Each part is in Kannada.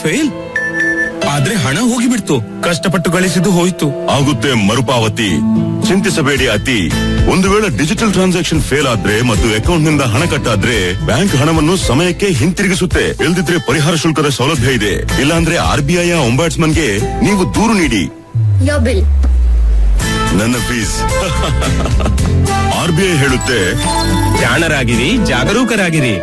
ಫೇಲ್ ಆದ್ರೆ ಹಣ ಹೋಗಿಬಿಡ್ತು ಕಷ್ಟಪಟ್ಟು ಗಳಿಸಿದ್ದು ಹೋಯ್ತು ಆಗುತ್ತೆ ಮರುಪಾವತಿ ಚಿಂತಿಸಬೇಡಿ ಅತಿ ಒಂದು ವೇಳೆ ಡಿಜಿಟಲ್ ಟ್ರಾನ್ಸಾಕ್ಷನ್ ಫೇಲ್ ಆದ್ರೆ ಮತ್ತು ಅಕೌಂಟ್ ನಿಂದ ಹಣ ಕಟ್ಟಾದ್ರೆ ಬ್ಯಾಂಕ್ ಹಣವನ್ನು ಸಮಯಕ್ಕೆ ಹಿಂತಿರುಗಿಸುತ್ತೆ ಇಲ್ದಿದ್ರೆ ಪರಿಹಾರ ಶುಲ್ಕದ ಸೌಲಭ್ಯ ಇದೆ ಇಲ್ಲಾಂದ್ರೆ ಆರ್ ಬಿ ಐ ಗೆ ನೀವು ದೂರು ನೀಡಿ Your bill. ನನ್ನ ಫೀಸ್ ಆರ್ ಬಿ ಐ ಹೇಳುತ್ತೆ ಜಾಣರಾಗಿರಿ ಜಾಗರೂಕರಾಗಿರಿ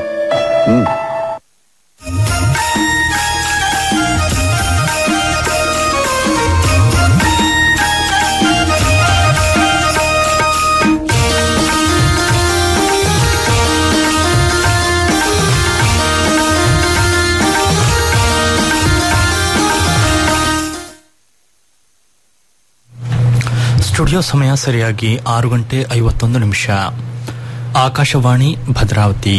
ಸ್ಟುಡಿಯೋ ಸಮಯ ಸರಿಯಾಗಿ ಆರು ಗಂಟೆ ಐವತ್ತೊಂದು ನಿಮಿಷ ಆಕಾಶವಾಣಿ ಭದ್ರಾವತಿ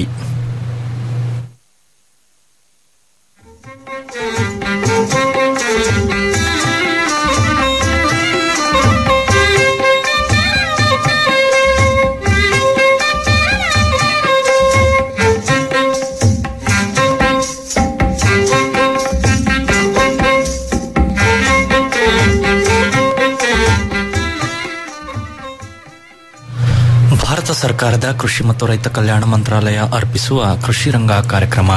ಭಾರತ ಸರ್ಕಾರದ ಕೃಷಿ ಮತ್ತು ರೈತ ಕಲ್ಯಾಣ ಮಂತ್ರಾಲಯ ಅರ್ಪಿಸುವ ಕೃಷಿ ರಂಗ ಕಾರ್ಯಕ್ರಮ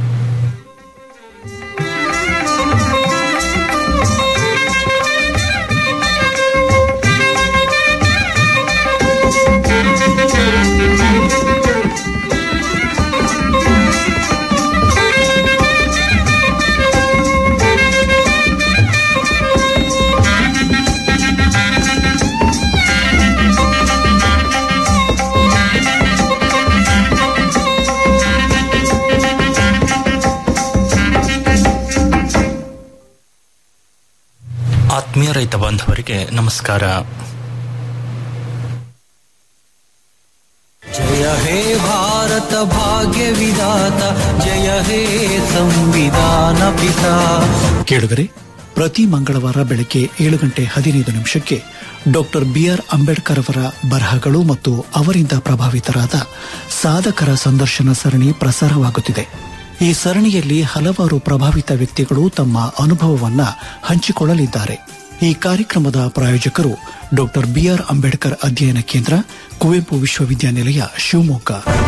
ಆತ್ಮೀಯ ರೈತ ಬಾಂಧವರಿಗೆ ನಮಸ್ಕಾರ जय हे भारत भाग्य विधाता जय हे संविधान पिता ಕೇಳುಗರೆ ಪ್ರತಿ ಮಂಗಳವಾರ ಬೆಳಗ್ಗೆ ಏಳು ಗಂಟೆ ಹದಿನೈದು ನಿಮಿಷಕ್ಕೆ ಡಾಕ್ಟರ್ ಬಿಆರ್ ಅಂಬೇಡ್ಕರ್ ಅವರ ಬರಹಗಳು ಮತ್ತು ಅವರಿಂದ ಪ್ರಭಾವಿತರಾದ ಸಾಧಕರ ಸಂದರ್ಶನ ಸರಣಿ ಪ್ರಸಾರವಾಗುತ್ತಿದೆ ಈ ಸರಣಿಯಲ್ಲಿ ಹಲವಾರು ಪ್ರಭಾವಿತ ವ್ಯಕ್ತಿಗಳು ತಮ್ಮ ಅನುಭವವನ್ನ ಹಂಚಿಕೊಳ್ಳಲಿದ್ದಾರೆ ಈ ಕಾರ್ಯಕ್ರಮದ ಪ್ರಾಯೋಜಕರು ಡಾಕ್ಟರ್ ಬಿಆರ್ ಅಂಬೇಡ್ಕರ್ ಅಧ್ಯಯನ ಕೇಂದ್ರ ಕುವೆಂಪು ವಿಶ್ವವಿದ್ಯಾನಿಲಯ ಶಿವಮೊಗ್ಗ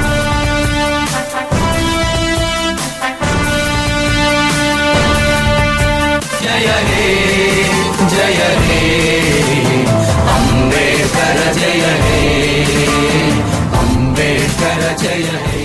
जय हे जय हे अम्बेडकर जय हे अम्बेडकर जय हे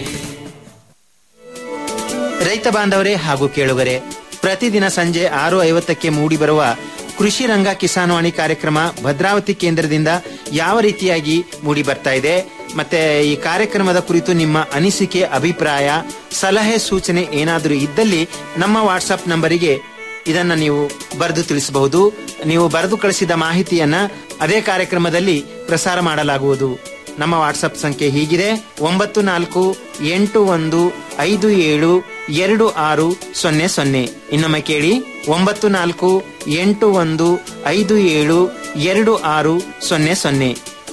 ರೈತ ಬಾಂಧವರೇ ಹಾಗೂ ಕೇಳುಗರೆ ಪ್ರತಿದಿನ ಸಂಜೆ ಆರು ಐವತ್ತಕ್ಕೆ ಮೂಡಿಬರುವ ಕೃಷಿ ರಂಗ ಕಿಸಾನ್ವಾಣಿ ಕಾರ್ಯಕ್ರಮ ಭದ್ರಾವತಿ ಕೇಂದ್ರದಿಂದ ಯಾವ ರೀತಿಯಾಗಿ ಮೂಡಿ ಬರ್ತಾ ಇದೆ ಮತ್ತೆ ಈ ಕಾರ್ಯಕ್ರಮದ ಕುರಿತು ನಿಮ್ಮ ಅನಿಸಿಕೆ ಅಭಿಪ್ರಾಯ ಸಲಹೆ ಸೂಚನೆ ಏನಾದರೂ ಇದ್ದಲ್ಲಿ ನಮ್ಮ ವಾಟ್ಸಪ್ ನಂಬರಿಗೆ ಇದನ್ನ ನೀವು ಬರೆದು ತಿಳಿಸಬಹುದು ನೀವು ಬರೆದು ಕಳಿಸಿದ ಮಾಹಿತಿಯನ್ನ ಅದೇ ಕಾರ್ಯಕ್ರಮದಲ್ಲಿ ಪ್ರಸಾರ ಮಾಡಲಾಗುವುದು ನಮ್ಮ ವಾಟ್ಸಪ್ ಸಂಖ್ಯೆ ಹೀಗಿದೆ ಒಂಬತ್ತು ನಾಲ್ಕು ಎಂಟು ಒಂದು ಐದು ಏಳು ಎರಡು ಆರು ಸೊನ್ನೆ ಸೊನ್ನೆ ಇನ್ನೊಮ್ಮೆ ಕೇಳಿ ಒಂಬತ್ತು ನಾಲ್ಕು ಎಂಟು ಒಂದು ಐದು ಏಳು ಎರಡು ಆರು ಸೊನ್ನೆ ಸೊನ್ನೆ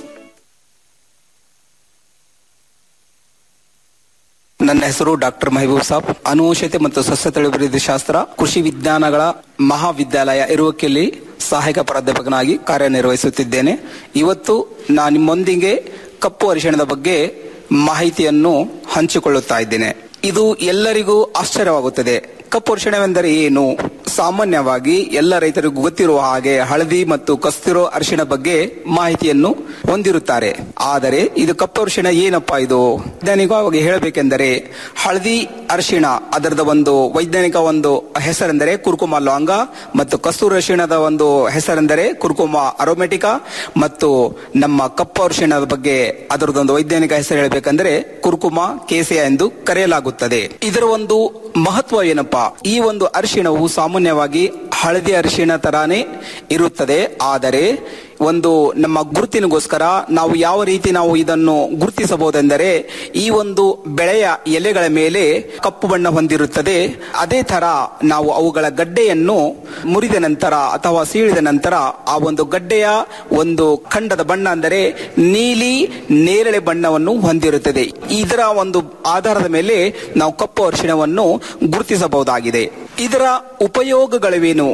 ನನ್ನ ಹೆಸರು ಡಾಕ್ಟರ್ ಮೆಹಬೂಬ್ ಸಾಬ್ ಅನುವಂಶತೆ ಮತ್ತು ಸಸ್ಯ ತಳಿಭಿವೃದ್ಧಿ ಶಾಸ್ತ್ರ ಕೃಷಿ ವಿಜ್ಞಾನಗಳ ಮಹಾವಿದ್ಯಾಲಯ ಇರುವಕ್ಕೆಲ್ಲಿ ಸಹಾಯಕ ಪ್ರಾಧ್ಯಾಪಕನಾಗಿ ಕಾರ್ಯನಿರ್ವಹಿಸುತ್ತಿದ್ದೇನೆ ಇವತ್ತು ನಾನು ನಿಮ್ಮೊಂದಿಗೆ ಕಪ್ಪು ಅರಿಶಿಣದ ಬಗ್ಗೆ ಮಾಹಿತಿಯನ್ನು ಹಂಚಿಕೊಳ್ಳುತ್ತಾ ಇದ್ದೇನೆ ಇದು ಎಲ್ಲರಿಗೂ ಆಶ್ಚರ್ಯವಾಗುತ್ತದೆ ಕಪ್ಪು ಅರಿಶಿಣವೆಂದರೆ ಏನು ಸಾಮಾನ್ಯವಾಗಿ ಎಲ್ಲ ರೈತರಿಗೂ ಗೊತ್ತಿರುವ ಹಾಗೆ ಹಳದಿ ಮತ್ತು ಕಸ್ತಿರೋ ಅರಿಶಿಣ ಬಗ್ಗೆ ಮಾಹಿತಿಯನ್ನು ಹೊಂದಿರುತ್ತಾರೆ ಆದರೆ ಇದು ಕಪ್ಪು ಅರಿಶಿಣ ಏನಪ್ಪಾ ಇದು ವೈಜ್ಞಾನಿಕವಾಗಿ ಹೇಳಬೇಕೆಂದರೆ ಹಳದಿ ಅರಿಶಿಣ ಅದರದ ಒಂದು ವೈಜ್ಞಾನಿಕ ಒಂದು ಹೆಸರೆಂದರೆ ಕುರ್ಕುಮ ಲಾಂಗ ಮತ್ತು ಕಸ್ತೂರಿ ಅರಿಶಿಣದ ಒಂದು ಹೆಸರೆಂದರೆ ಕುರ್ಕುಮ ಅರೋಮೆಟಿಕಾ ಮತ್ತು ನಮ್ಮ ಕಪ್ಪು ಅರಿಶಿಣದ ಬಗ್ಗೆ ಅದರದೊಂದು ವೈಜ್ಞಾನಿಕ ಹೆಸರು ಹೇಳಬೇಕಂದ್ರೆ ಕುರ್ಕುಮ ಕೇಸೆಯ ಎಂದು ಕರೆಯಲಾಗುತ್ತದೆ ಇದರ ಒಂದು ಮಹತ್ವ ಏನಪ್ಪಾ ಈ ಒಂದು ಅರಿಶಿಣವು ಸಾಮಾನ್ಯವಾಗಿ ಹಳದಿ ಅರಿಶಿಣ ತರಾನೇ ಇರುತ್ತದೆ ಆದರೆ ಒಂದು ನಮ್ಮ ಗುರುತಿನಗೋಸ್ಕರ ನಾವು ಯಾವ ರೀತಿ ನಾವು ಇದನ್ನು ಗುರುತಿಸಬಹುದೆಂದರೆ ಈ ಒಂದು ಬೆಳೆಯ ಎಲೆಗಳ ಮೇಲೆ ಕಪ್ಪು ಬಣ್ಣ ಹೊಂದಿರುತ್ತದೆ ಅದೇ ತರ ನಾವು ಅವುಗಳ ಗಡ್ಡೆಯನ್ನು ಮುರಿದ ನಂತರ ಅಥವಾ ಸೀಳಿದ ನಂತರ ಆ ಒಂದು ಗಡ್ಡೆಯ ಒಂದು ಖಂಡದ ಬಣ್ಣ ಅಂದರೆ ನೀಲಿ ನೇರಳೆ ಬಣ್ಣವನ್ನು ಹೊಂದಿರುತ್ತದೆ ಇದರ ಒಂದು ಆಧಾರದ ಮೇಲೆ ನಾವು ಕಪ್ಪು ಅರಿಶಿಣವನ್ನು ಗುರುತಿಸಬಹುದಾಗಿದೆ ಇದರ ಉಪಯೋಗಗಳಿವೇನು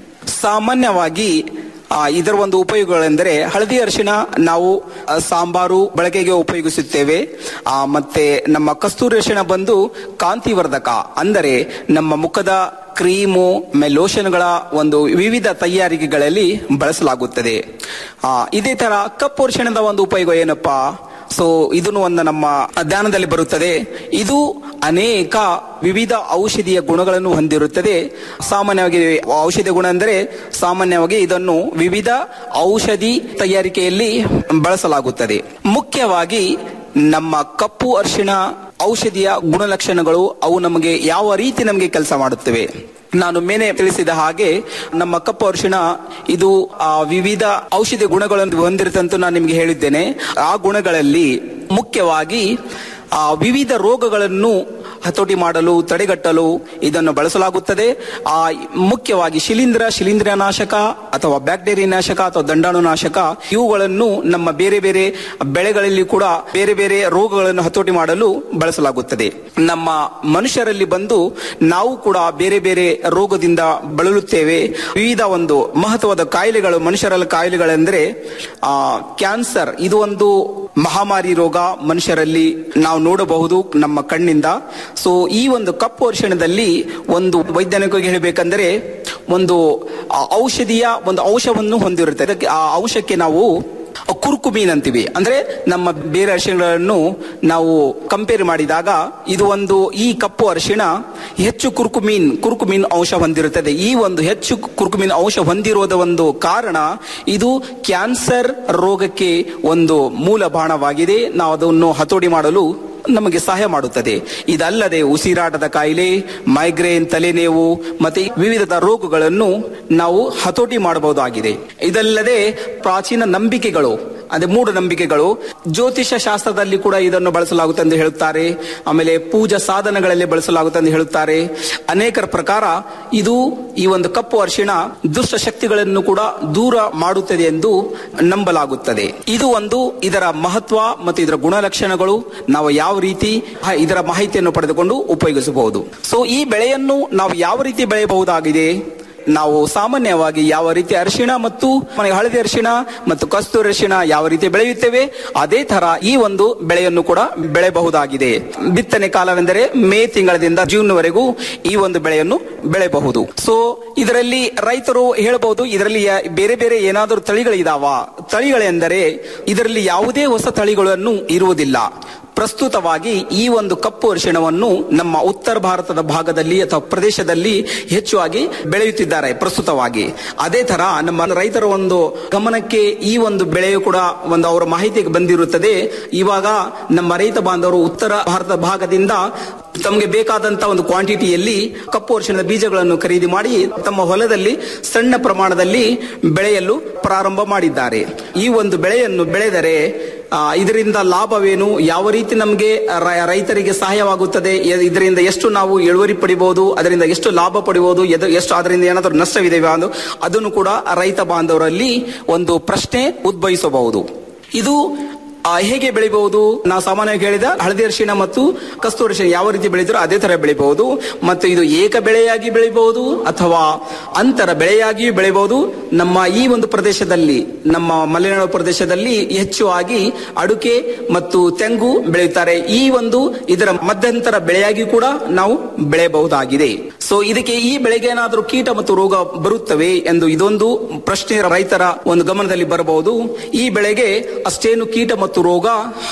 ಸಾಮಾನ್ಯವಾಗಿ ಆ, ಇದರ ಒಂದು ಉಪಯೋಗಗಳೆಂದರೆ ಹಳದಿ ಅರಿಶಿಣ ನಾವು ಆ, ಸಾಂಬಾರು ಬಳಕೆಗೆ ಉಪಯೋಗಿಸುತ್ತೇವೆ ಆ, ಮತ್ತೆ ನಮ್ಮ ಕಸ್ತೂರಿ ಅರಿಶಿಣ ಬಂದು ಕಾಂತಿವರ್ಧಕ ಅಂದರೆ ನಮ್ಮ ಮುಖದ ಕ್ರೀಮು ಆಮೇಲೆ ಲೋಷನ್ಗಳ ಒಂದು ವಿವಿಧ ತಯಾರಿಕೆಗಳಲ್ಲಿ ಬಳಸಲಾಗುತ್ತದೆ ಆ, ಇದೇ ತರ ಕಪ್ಪು ಅರಿಶಿಣದ ಒಂದು ಉಪಯೋಗ ಏನಪ್ಪಾ ಸೊ ಇದನ್ನು ಒಂದು ನಮ್ಮ ಧ್ಯಾನದಲ್ಲಿ ಬರುತ್ತದೆ ಇದು ಅನೇಕ ವಿವಿಧ ಔಷಧೀಯ ಗುಣಗಳನ್ನು ಹೊಂದಿರುತ್ತದೆ ಸಾಮಾನ್ಯವಾಗಿ ಔಷಧೀಯ ಗುಣ ಅಂದರೆ ಸಾಮಾನ್ಯವಾಗಿ ಇದನ್ನು ವಿವಿಧ ಔಷಧಿ ತಯಾರಿಕೆಯಲ್ಲಿ ಬಳಸಲಾಗುತ್ತದೆ ಮುಖ್ಯವಾಗಿ ನಮ್ಮ ಕಪ್ಪು ಅರಿಶಿಣ ಔಷಧಿಯ ಗುಣಲಕ್ಷಣಗಳು ಅವು ನಮಗೆ ಯಾವ ರೀತಿ ನಮಗೆ ಕೆಲಸ ಮಾಡುತ್ತವೆ ನಾನು ಮೇನೆ ತಿಳಿಸಿದ ಹಾಗೆ ನಮ್ಮ ಕಪ್ಪು ಅರಿಶಿಣ ಇದು ಆ ವಿವಿಧ ಔಷಧಿ ಗುಣಗಳನ್ನು ಹೊಂದಿರುತ್ತೆ ಅಂತ ನಾನು ನಿಮಗೆ ಹೇಳಿದ್ದೇನೆ ಆ ಗುಣಗಳಲ್ಲಿ ಮುಖ್ಯವಾಗಿ ಆ ವಿವಿಧ ರೋಗಗಳನ್ನು ಹತೋಟಿ ಮಾಡಲು ತಡೆಗಟ್ಟಲು ಇದನ್ನು ಬಳಸಲಾಗುತ್ತದೆ ಆ ಮುಖ್ಯವಾಗಿ ಶಿಲೀಂಧ್ರ ಶಿಲೀಂಧ್ರ ನಾಶಕ ಅಥವಾ ಬ್ಯಾಕ್ಟೀರಿಯಾ ನಾಶಕ ಅಥವಾ ದಂಡಾಣು ನಾಶಕ ಇವುಗಳನ್ನು ನಮ್ಮ ಬೇರೆ ಬೇರೆ ಬೆಳೆಗಳಲ್ಲಿ ಕೂಡ ಬೇರೆ ಬೇರೆ ರೋಗಗಳನ್ನು ಹತೋಟಿ ಮಾಡಲು ಬಳಸಲಾಗುತ್ತದೆ ನಮ್ಮ ಮನುಷ್ಯರಲ್ಲಿ ಬಂದು ನಾವು ಕೂಡ ಬೇರೆ ಬೇರೆ ರೋಗದಿಂದ ಬಳಲುತ್ತೇವೆ ವಿವಿಧ ಒಂದು ಮಹತ್ವದ ಕಾಯಿಲೆಗಳು ಮನುಷ್ಯರಲ್ಲಿ ಕಾಯಿಲೆಗಳೆಂದರೆ ಆ ಕ್ಯಾನ್ಸರ್ ಇದು ಒಂದು ಮಹಾಮಾರಿ ರೋಗ ಮನುಷ್ಯರಲ್ಲಿ ನಾವು ನೋಡಬಹುದು ನಮ್ಮ ಕಣ್ಣಿಂದ ಸೊ ಈ ಒಂದು ಕಪ್ಪು ಅರಿಶಿಣದಲ್ಲಿ ಒಂದು ವೈಜ್ಞಾನಿಕವಾಗಿ ಹೇಳಬೇಕಂದ್ರೆ ಒಂದು ಆ ಔಷಧಿಯ ಒಂದು ಔಷಧವನ್ನು ಹೊಂದಿರುತ್ತೆ ಅದಕ್ಕೆ ಆ ಔಷಧಕ್ಕೆ ನಾವು ಕುರ್ಕುಮೀನ್ ಅಂತೀವಿ ಅಂದ್ರೆ ನಮ್ಮ ಬೇರೆ ಅರಿಶಿಣಗಳನ್ನು ನಾವು ಕಂಪೇರ್ ಮಾಡಿದಾಗ ಇದು ಒಂದು ಈ ಕಪ್ಪು ಅರಿಶಿಣ ಹೆಚ್ಚು ಕುರ್ಕುಮೀನ್ ಕುರ್ಕುಮೀನ್ ಅಂಶ ಹೊಂದಿರುತ್ತದೆ ಈ ಒಂದು ಹೆಚ್ಚು ಕುರ್ಕುಮೀನ್ ಅಂಶ ಹೊಂದಿರುವುದ ಒಂದು ಕಾರಣ ಇದು ಕ್ಯಾನ್ಸರ್ ರೋಗಕ್ಕೆ ಒಂದು ಮೂಲ ಬಾಣವಾಗಿದೆ ನಾವು ಅದನ್ನು ಹತೋಟಿ ಮಾಡಲು ನಮಗೆ ಸಹಾಯ ಮಾಡುತ್ತದೆ ಇದಲ್ಲದೆ ಉಸಿರಾಟದ ಕಾಯಿಲೆ ಮೈಗ್ರೇನ್ ತಲೆನೋವು ಮತ್ತೆ ವಿವಿಧ ರೋಗಗಳನ್ನು ನಾವು ಹತೋಟಿ ಮಾಡಬಹುದಾಗಿದೆ ಇದಲ್ಲದೆ ಪ್ರಾಚೀನ ನಂಬಿಕೆಗಳು ಅದೇ ಮೂಢನಂಬಿಕೆಗಳು ಜ್ಯೋತಿಷ ಶಾಸ್ತ್ರದಲ್ಲಿ ಕೂಡ ಇದನ್ನು ಬಳಸಲಾಗುತ್ತೆ ಎಂದು ಹೇಳುತ್ತಾರೆ ಆಮೇಲೆ ಪೂಜಾ ಸಾಧನಗಳಲ್ಲಿ ಬಳಸಲಾಗುತ್ತೆ ಎಂದು ಹೇಳುತ್ತಾರೆ ಅನೇಕರ ಪ್ರಕಾರ ಇದು ಈ ಒಂದು ಕಪ್ಪು ಅರಿಶಿಣ ದುಷ್ಟ ಶಕ್ತಿಗಳನ್ನು ಕೂಡ ದೂರ ಮಾಡುತ್ತದೆ ಎಂದು ನಂಬಲಾಗುತ್ತದೆ ಇದು ಒಂದು ಇದರ ಮಹತ್ವ ಮತ್ತು ಇದರ ಗುಣಲಕ್ಷಣಗಳು ನಾವು ಯಾವ ರೀತಿ ಹ- ಇದರ ಮಾಹಿತಿಯನ್ನು ಪಡೆದುಕೊಂಡು ಉಪಯೋಗಿಸಬಹುದು ಸೊ ಈ ಬೆಳೆಯನ್ನು ನಾವು ಯಾವ ರೀತಿ ಬೆಳೆಯಬಹುದಾಗಿದೆ ನಾವು ಸಾಮಾನ್ಯವಾಗಿ ಯಾವ ರೀತಿ ಅರಿಶಿಣ ಮತ್ತು ಮನೆಗೆ ಹಳದಿ ಅರಿಶಿಣ ಮತ್ತು ಕಸ್ತೂರಿ ಅರಿಶಿಣ ಯಾವ ರೀತಿ ಬೆಳೆಯುತ್ತೇವೆ ಅದೇ ತರ ಈ ಒಂದು ಬೆಳೆಯನ್ನು ಕೂಡ ಬೆಳೆಯಬಹುದಾಗಿದೆ ಬಿತ್ತನೆ ಕಾಲವೆಂದರೆ ಮೇ ತಿಂಗಳದಿಂದ ಜೂನ್ವರೆಗೂ ಈ ಒಂದು ಬೆಳೆಯನ್ನು ಬೆಳೆಯಬಹುದು ಸೊ ಇದರಲ್ಲಿ ರೈತರು ಹೇಳಬಹುದು ಇದರಲ್ಲಿ ಯಾ- ಬೇರೆ ಬೇರೆ ಏನಾದರೂ ತಳಿಗಳಿದಾವ ತಳಿಗಳೆಂದರೆ ಇದರಲ್ಲಿ ಯಾವುದೇ ಹೊಸ ತಳಿಗಳನ್ನು ಇರುವುದಿಲ್ಲ ಪ್ರಸ್ತುತವಾಗಿ ಈ ಒಂದು ಕಪ್ಪು ಅರಿಶಿಣವನ್ನು ನಮ್ಮ ಉತ್ತರ ಭಾರತದ ಭಾಗದಲ್ಲಿ ಅಥವಾ ಪ್ರದೇಶದಲ್ಲಿ ಹೆಚ್ಚಾಗಿ ಬೆಳೆಯುತ್ತಿದ್ದಾರೆ ಪ್ರಸ್ತುತವಾಗಿ ಅದೇ ತರ ನಮ್ಮ ರೈತರ ಒಂದು ಗಮನಕ್ಕೆ ಈ ಒಂದು ಬೆಳೆಯು ಕೂಡ ಒಂದು ಅವರ ಮಾಹಿತಿಗೆ ಬಂದಿರುತ್ತದೆ ಇವಾಗ ನಮ್ಮ ರೈತ ಬಾಂಧವರು ಉತ್ತರ ಭಾರತ ಭಾಗದಿಂದ ತಮಗೆ ಬೇಕಾದಂತ ಒಂದು ಕ್ವಾಂಟಿಟಿಯಲ್ಲಿ ಕಪ್ಪು ಅರಿಶಿಣದ ಬೀಜಗಳನ್ನು ಖರೀದಿ ಮಾಡಿ ತಮ್ಮ ಹೊಲದಲ್ಲಿ ಸಣ್ಣ ಪ್ರಮಾಣದಲ್ಲಿ ಬೆಳೆಯಲು ಪ್ರಾರಂಭ ಮಾಡಿದ್ದಾರೆ ಈ ಒಂದು ಬೆಳೆಯನ್ನು ಬೆಳೆದರೆ ಆ, ಇದರಿಂದ ಲಾಭವೇನು ಯಾವ ರೀತಿ ನಮಗೆ ರ- ರೈತರಿಗೆ ಸಹಾಯವಾಗುತ್ತದೆ ಎ- ಇದರಿಂದ ಎಷ್ಟು ನಾವು ಇಳುವರಿ ಪಡಿಬಹುದು ಅದರಿಂದ ಎಷ್ಟು ಲಾಭ ಪಡಿಬಹುದು ಎದು- ಎಷ್ಟು ಅದರಿಂದ ಏನಾದರೂ ನಷ್ಟವಿದೆಯಾ ಎಂದು ಅದನ್ನು ಕೂಡ ರೈತ ಬಾಂಧವರಲ್ಲಿ ಒಂದು ಪ್ರಶ್ನೆ ಉದ್ಭವಿಸಬಹುದು ಇದು ಆ, ಹೇಗೆ ಬೆಳಿಬಹುದು ನಾವು ಸಾಮಾನ್ಯವಾಗಿ ಹೇಳಿದ ಹಳದಿ ಅರಿಶಿಣ ಮತ್ತು ಕಸ್ತೂರಿ ಅರಿಶಿಣ ಯಾವ ರೀತಿ ಬೆಳೆದ್ರು ಅದೇ ತರ ಬೆಳಿಬಹುದು ಮತ್ತು ಇದು ಏಕ ಬೆಳೆಯಾಗಿ ಬೆಳಿಬಹುದು ಅಥವಾ ಅಂತರ ಬೆಳೆಯಾಗಿಯೂ ಬೆಳಿಬಹುದು ನಮ್ಮ ಈ ಒಂದು ಪ್ರದೇಶದಲ್ಲಿ ನಮ್ಮ ಮಲೆನಾಡು ಪ್ರದೇಶದಲ್ಲಿ ಹೆಚ್ಚು ಆಗಿ ಅಡುಕೆ ಮತ್ತು ತೆಂಗು ಬೆಳೆಯುತ್ತಾರೆ ಈ ಒಂದು ಇದರ ಮಧ್ಯಂತರ ಬೆಳೆಯಾಗಿ ಕೂಡ ನಾವು ಬೆಳೆಯಬಹುದಾಗಿದೆ ಸೊ ಇದಕ್ಕೆ ಈ ಬೆಳೆಗೆ ಏನಾದರೂ ಕೀಟ ಮತ್ತು ರೋಗ ಬರುತ್ತವೆ ಎಂದು ಇದೊಂದು ಪ್ರಶ್ನೆ ರೈತರ ಒಂದು ಗಮನದಲ್ಲಿ ಬರಬಹುದು ಈ ಬೆಳೆಗೆ ಅಷ್ಟೇನು ಕೀಟ ಮತ್ತು ರೋಗ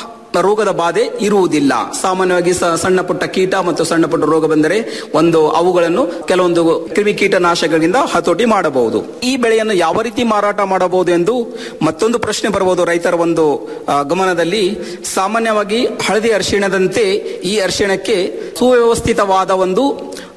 ರೋಗದ ಬಾಧೆ ಇರುವುದಿಲ್ಲ ಸಾಮಾನ್ಯವಾಗಿ ಸ- ಸಣ್ಣ ಪುಟ್ಟ ಕೀಟ ಮತ್ತು ಸಣ್ಣ ಪುಟ್ಟ ರೋಗ ಬಂದರೆ ಒಂದು ಅವುಗಳನ್ನು ಕೆಲವೊಂದು ಕ್ರಿಮಿ ಕೀಟನಾಶಕಗಳಿಂದ ಹತೋಟಿ ಮಾಡಬಹುದು ಈ ಬೆಳೆಯನ್ನು ಯಾವ ರೀತಿ ಮಾರಾಟ ಮಾಡಬಹುದು ಎಂದು ಮತ್ತೊಂದು ಪ್ರಶ್ನೆ ಬರಬಹುದು ರೈತರ ಒಂದು ಆ, ಗಮನದಲ್ಲಿ ಸಾಮಾನ್ಯವಾಗಿ ಹಳದಿ ಅರಿಶಿಣದಂತೆ ಈ ಅರಿಶಿಣಕ್ಕೆ ಸುವ್ಯವಸ್ಥಿತವಾದ ಒಂದು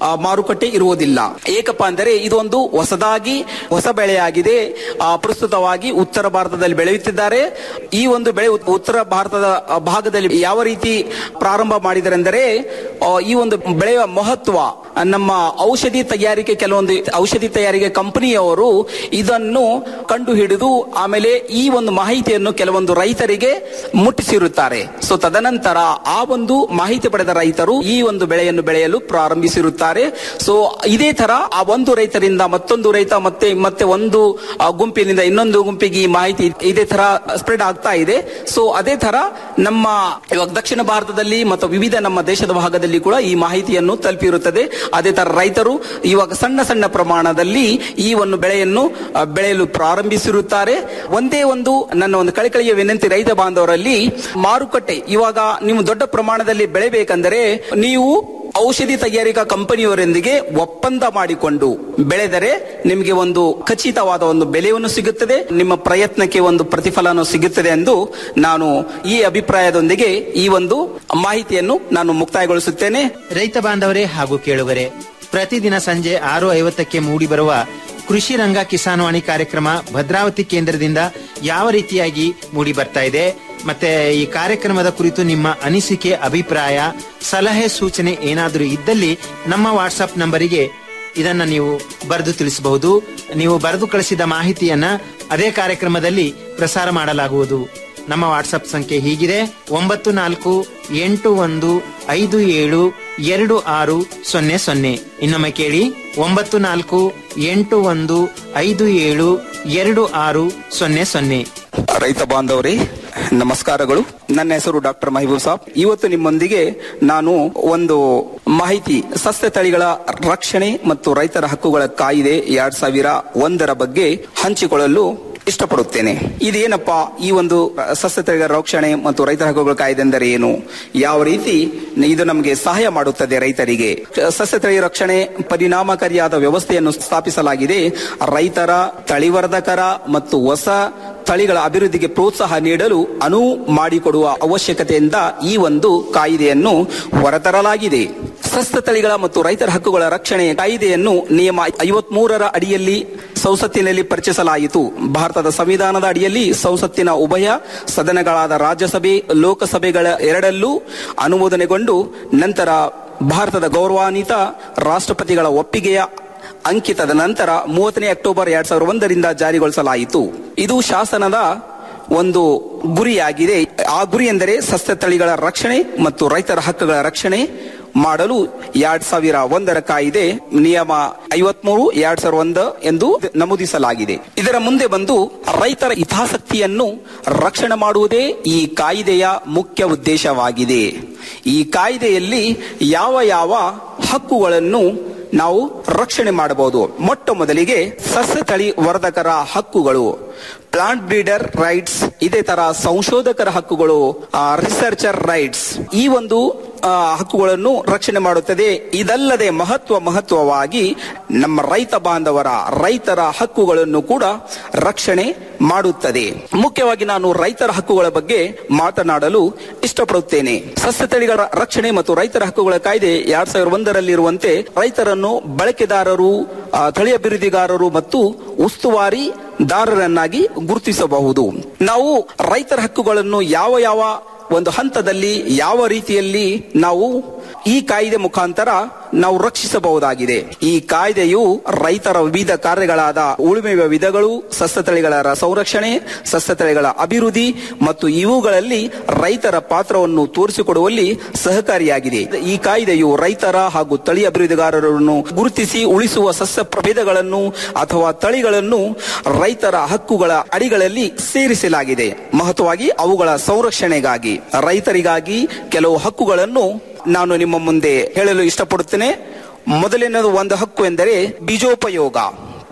ಆ, ಮಾರುಕಟ್ಟೆ ಇರುವುದಿಲ್ಲ ಏಕಪ್ಪ ಅಂದರೆ ಇದೊಂದು ಹೊಸದಾಗಿ ಹೊಸ ಬೆಳೆಯಾಗಿದೆ ಆ, ಪ್ರಸ್ತುತವಾಗಿ ಉತ್ತರ ಭಾರತದಲ್ಲಿ ಬೆಳೆಯುತ್ತಿದ್ದಾರೆ ಈ ಒಂದು ಬೆಳೆ ಉತ್- ಉತ್ತರ ಭಾರತದ ಆ, ಭಾಗದಲ್ಲಿ ಯಾವ ರೀತಿ ಪ್ರಾರಂಭ ಮಾಡಿದರೆಂದರೆ ಆ, ಈ ಒಂದು ಬೆಳೆಯ ಮಹತ್ವ ಆ, ನಮ್ಮ ಔಷಧಿ ತಯಾರಿಕೆ ಕೆಲವೊಂದು ಔಷಧಿ ತಯಾರಿಕೆ ಕಂಪನಿಯವರು ಇದನ್ನು ಕಂಡು ಹಿಡಿದು ಆಮೇಲೆ ಈ ಒಂದು ಮಾಹಿತಿಯನ್ನು ಕೆಲವೊಂದು ರೈತರಿಗೆ ಮುಟ್ಟಿಸಿರುತ್ತಾರೆ ಸೊ ತದನಂತರ ಆ ಒಂದು ಮಾಹಿತಿ ಪಡೆದ ರೈತರು ಈ ಒಂದು ಬೆಳೆಯನ್ನು ಬೆಳೆಯಲು ಪ್ರಾರಂಭಿಸಿರುತ್ತಾರೆ ಸೊ ಇದೇ ತರ ಆ ಒಂದು ರೈತರಿಂದ ಮತ್ತೊಂದು ರೈತ ಮತ್ತೆ ಮತ್ತೆ ಒಂದು ಆ, ಗುಂಪಿನಿಂದ ಇನ್ನೊಂದು ಗುಂಪಿಗೆ ಈ ಮಾಹಿತಿ ಇದೇ ತರ ಸ್ಪ್ರೆಡ್ ಆಗ್ತಾ ಇದೆ ಸೊ ಅದೇ ತರ ನಮ್ಮ ಇವಾಗ ದಕ್ಷಿಣ ಭಾರತದಲ್ಲಿ ಮತ್ತು ವಿವಿಧ ನಮ್ಮ ದೇಶದ ಭಾಗದಲ್ಲಿ ಕೂಡ ಈ ಮಾಹಿತಿಯನ್ನು ತಲುಪಿರುತ್ತದೆ ಅದೇ ತರ ರೈತರು ಇವಾಗ ಸಣ್ಣ ಸಣ್ಣ ಪ್ರಮಾಣದಲ್ಲಿ ಈ ಒಂದು ಬೆಳೆಯನ್ನು ಆ, ಬೆಳೆಯಲು ಪ್ರಾರಂಭಿಸಿರುತ್ತಾರೆ ಒಂದೇ ಒಂದು ನನ್ನ ಒಂದು ಕಳಕಳಿಯ ವಿನಂತಿ ರೈತ ಬಾಂಧವರಲ್ಲಿ ಮಾರುಕಟ್ಟೆ ಇವಾಗ ನೀವು ದೊಡ್ಡ ಪ್ರಮಾಣದಲ್ಲಿ ಬೆಳೆಬೇಕಂದರೆ ನೀವು ಔಷಧಿ ತಯಾರಿಕಾ ಕಂಪನಿಯವರೊಂದಿಗೆ ಒಪ್ಪಂದ ಮಾಡಿಕೊಂಡು ಬೆಳೆದರೆ ನಿಮಗೆ ಒಂದು ಖಚಿತವಾದ ಒಂದು ಬೆಲೆಯನ್ನು ಸಿಗುತ್ತದೆ ನಿಮ್ಮ ಪ್ರಯತ್ನಕ್ಕೆ ಒಂದು ಪ್ರತಿಫಲನೂ ಸಿಗುತ್ತದೆ ಎಂದು ನಾನು ಈ ಅಭಿಪ್ರಾಯದೊಂದಿಗೆ ಈ ಒಂದು ಮಾಹಿತಿಯನ್ನು ನಾನು ಮುಕ್ತಾಯಗೊಳಿಸುತ್ತೇನೆ ರೈತ ಬಾಂಧವರೇ ಹಾಗೂ ಕೇಳುಗರೆ ಪ್ರತಿದಿನ ಸಂಜೆ ಆರು ಐವತ್ತಕ್ಕೆ ಮೂಡಿಬರುವ ಕೃಷಿ ರಂಗ ಕಿಸಾನ್ವಾಣಿ ಕಾರ್ಯಕ್ರಮ ಭದ್ರಾವತಿ ಕೇಂದ್ರದಿಂದ ಯಾವ ರೀತಿಯಾಗಿ ಮೂಡಿ ಬರ್ತಾ ಇದೆ ಮತ್ತೆ ಈ ಕಾರ್ಯಕ್ರಮದ ಕುರಿತು ನಿಮ್ಮ ಅನಿಸಿಕೆ ಅಭಿಪ್ರಾಯ ಸಲಹೆ ಸೂಚನೆ ಏನಾದರೂ ಇದ್ದಲ್ಲಿ ನಮ್ಮ ವಾಟ್ಸಪ್ ನಂಬರಿಗೆ ಇದನ್ನ ನೀವು ಬರೆದು ತಿಳಿಸಬಹುದು ನೀವು ಬರೆದು ಕಳಿಸಿದ ಮಾಹಿತಿಯನ್ನ ಅದೇ ಕಾರ್ಯಕ್ರಮದಲ್ಲಿ ಪ್ರಸಾರ ಮಾಡಲಾಗುವುದು ನಮ್ಮ ವಾಟ್ಸಪ್ ಸಂಖ್ಯೆ ಹೀಗಿದೆ ಒಂಬತ್ತು ನಾಲ್ಕು ಎಂಟು ಒಂದು ಐದು ಏಳು ಎರಡು ಆರು ಸೊನ್ನೆ ಸೊನ್ನೆ ಇನ್ನೊಮ್ಮೆ ಕೇಳಿ ಒಂಬತ್ತು ನಾಲ್ಕು ಎಂಟು ಒಂದು ಐದು ಏಳು ಎರಡು ಆರು ಸೊನ್ನೆ ಸೊನ್ನೆ ರೈತ ಬಾಂಧವರೇ ನಮಸ್ಕಾರಗಳು ನನ್ನ ಹೆಸರು ಡಾಕ್ಟರ್ ಮಹಬೂಬ್ ಸಾಬ್ ಇವತ್ತು ನಿಮ್ಮೊಂದಿಗೆ ನಾನು ಒಂದು ಮಾಹಿತಿ ಸಸ್ಯ ತಳಿಗಳ ರಕ್ಷಣೆ ಮತ್ತು ರೈತರ ಹಕ್ಕುಗಳ ಕಾಯ್ದೆ ಎರಡ್ ಸಾವಿರ ಒಂದರ ಬಗ್ಗೆ ಹಂಚಿಕೊಳ್ಳಲು ಇಷ್ಟಪಡುತ್ತೇನೆ ಇದೇನಪ್ಪಾ ಈ ಒಂದು ಸಸ್ಯ ತಳಿಗಳ ರಕ್ಷಣೆ ಮತ್ತು ರೈತರ ಹಕ್ಕುಗಳ ಕಾಯ್ದೆ ಎಂದರೆ ಏನು ಯಾವ ರೀತಿ ಇದು ನಮಗೆ ಸಹಾಯ ಮಾಡುತ್ತದೆ ರೈತರಿಗೆ ಸಸ್ಯ ತಳಿ ರಕ್ಷಣೆ ಪರಿಣಾಮಕಾರಿಯಾದ ವ್ಯವಸ್ಥೆಯನ್ನು ಸ್ಥಾಪಿಸಲಾಗಿದೆ ರೈತರ ತಳಿವರ್ಧಕರ ಮತ್ತು ಹೊಸ ತಳಿಗಳ ಅಭಿವೃದ್ಧಿಗೆ ಪ್ರೋತ್ಸಾಹ ನೀಡಲು ಅನುವು ಮಾಡಿಕೊಡುವ ಅವಶ್ಯಕತೆಯಿಂದ ಈ ಒಂದು ಕಾಯ್ದೆಯನ್ನು ಹೊರತರಲಾಗಿದೆ ಸಸ್ಯ ತಳಿಗಳ ಮತ್ತು ರೈತರ ಹಕ್ಕುಗಳ ರಕ್ಷಣೆ ಕಾಯ್ದೆಯನ್ನು ನಿಯಮ ಐವತ್ ಮೂರರ ಅಡಿಯಲ್ಲಿ ಸಂಸತ್ತಿನಲ್ಲಿ ಪರಿಚಯಿಸಲಾಯಿತು ಭಾರತದ ಸಂವಿಧಾನದ ಅಡಿಯಲ್ಲಿ ಸಂಸತ್ತಿನ ಉಭಯ ಸದನಗಳಾದ ರಾಜ್ಯಸಭೆ ಲೋಕಸಭೆಗಳ ಎರಡಲ್ಲೂ ಅನುಮೋದನೆಗೊಂಡು ನಂತರ ಭಾರತದ ಗೌರವಾನ್ವಿತ ರಾಷ್ಟ್ರಪತಿಗಳ ಒಪ್ಪಿಗೆಯ ಅಂಕಿತದ ನಂತರ ಮೂವತ್ತನೇ ಅಕ್ಟೋಬರ್ ಎರಡ್ ಸಾವಿರದ ಒಂದರಿಂದ ಜಾರಿಗೊಳಿಸಲಾಯಿತು ಇದು ಶಾಸನದ ಒಂದು ಗುರಿಯಾಗಿದೆ ಆ ಗುರಿ ಎಂದರೆ ಸಸ್ಯ ತಳಿಗಳ ರಕ್ಷಣೆ ಮತ್ತು ರೈತರ ಹಕ್ಕುಗಳ ರಕ್ಷಣೆ ಮಾಡಲು ಎರಡ್ ಸಾವಿರ ಒಂದರ ಕಾಯ್ದೆ ನಿಯಮ ಐವತ್ಮೂರು ಎರಡ್ ಸಾವಿರದ ಒಂದು ಎಂದು ನಮೂದಿಸಲಾಗಿದೆ ಇದರ ಮುಂದೆ ಬಂದು ರೈತರ ಹಿತಾಸಕ್ತಿಯನ್ನು ರಕ್ಷಣೆ ಮಾಡುವುದೇ ಈ ಕಾಯ್ದೆಯ ಮುಖ್ಯ ಉದ್ದೇಶವಾಗಿದೆ ಈ ಕಾಯ್ದೆಯಲ್ಲಿ ಯಾವ ಯಾವ ಹಕ್ಕುಗಳನ್ನು ನಾವು ರಕ್ಷಣೆ ಮಾಡಬಹುದು ಮೊಟ್ಟ ಮೊದಲಿಗೆ ಸಸ್ಯ ತಳಿ ವರ್ಧಕರ ಹಕ್ಕುಗಳು ಪ್ಲಾಂಟ್ ಬ್ರೀಡರ್ ರೈಟ್ಸ್ ಇದೇ ತರ ಸಂಶೋಧಕರ ಹಕ್ಕುಗಳು ರಿಸರ್ಚರ್ ರೈಟ್ಸ್ ಈ ಒಂದು ಆ, ಹಕ್ಕುಗಳನ್ನು ರಕ್ಷಣೆ ಮಾಡುತ್ತದೆ ಇದಲ್ಲದೆ ಮಹತ್ವ ಮಹತ್ವವಾಗಿ ನಮ್ಮ ರೈತ ಬಾಂಧವರ ರೈತರ ಹಕ್ಕುಗಳನ್ನು ಕೂಡ ರಕ್ಷಣೆ ಮಾಡುತ್ತದೆ ಮುಖ್ಯವಾಗಿ ನಾನು ರೈತರ ಹಕ್ಕುಗಳ ಬಗ್ಗೆ ಮಾತನಾಡಲು ಇಷ್ಟಪಡುತ್ತೇನೆ ಸಸ್ಯ ತಳಿಗಳ ರಕ್ಷಣೆ ಮತ್ತು ರೈತರ ಹಕ್ಕುಗಳ ಕಾಯ್ದೆ ಎರಡ್ ಸಾವಿರದ ಒಂದರಲ್ಲಿರುವಂತೆ ರೈತರನ್ನು ಬಳಕೆದಾರರು ಆ, ತಳಿ ಅಭಿವೃದ್ಧಿಗಾರರು ಮತ್ತು ಉಸ್ತುವಾರಿ ದಾರರನ್ನಾಗಿ ಗುರುತಿಸಬಹುದು ನಾವು ರೈತರ ಹಕ್ಕುಗಳನ್ನು ಯಾವ ಯಾವ ಒಂದು ಹಂತದಲ್ಲಿ ಯಾವ ರೀತಿಯಲ್ಲಿ ನಾವು ಈ ಕಾಯ್ದೆ ಮುಖಾಂತರ ನಾವು ರಕ್ಷಿಸಬಹುದಾಗಿದೆ ಈ ಕಾಯ್ದೆಯು ರೈತರ ವಿವಿಧ ಕಾರ್ಯಗಳಾದ ಉಳುಮೆಯ ವಿಧಗಳು ಸಸ್ಯ ತಳಿಗಳ ಸಂರಕ್ಷಣೆ ಸಸ್ಯ ತಳಿಗಳ ಅಭಿವೃದ್ಧಿ ಮತ್ತು ಇವುಗಳಲ್ಲಿ ರೈತರ ಪಾತ್ರವನ್ನು ತೋರಿಸಿಕೊಡುವಲ್ಲಿ ಸಹಕಾರಿಯಾಗಿದೆ ಈ ಕಾಯ್ದೆಯು ರೈತರ ಹಾಗೂ ತಳಿ ಅಭಿವೃದ್ಧಿಗಾರರನ್ನು ಗುರುತಿಸಿ ಉಳಿಸುವ ಸಸ್ಯ ಪ್ರಭೇದಗಳನ್ನು ಅಥವಾ ತಳಿಗಳನ್ನು ರೈತರ ಹಕ್ಕುಗಳ ಅಡಿಗಳಲ್ಲಿ ಸೇರಿಸಲಾಗಿದೆ ಮಹತ್ವವಾಗಿ ಅವುಗಳ ಸಂರಕ್ಷಣೆಗಾಗಿ ರೈತರಿಗಾಗಿ ಕೆಲವು ಹಕ್ಕುಗಳನ್ನು ನಾನು ನಿಮ್ಮ ಮುಂದೆ ಹೇಳಲು ಇಷ್ಟಪಡುತ್ತೇನೆ ಮೊದಲನೇದು ಒಂದು ಹಕ್ಕು ಎಂದರೆ ಬೀಜೋಪಯೋಗ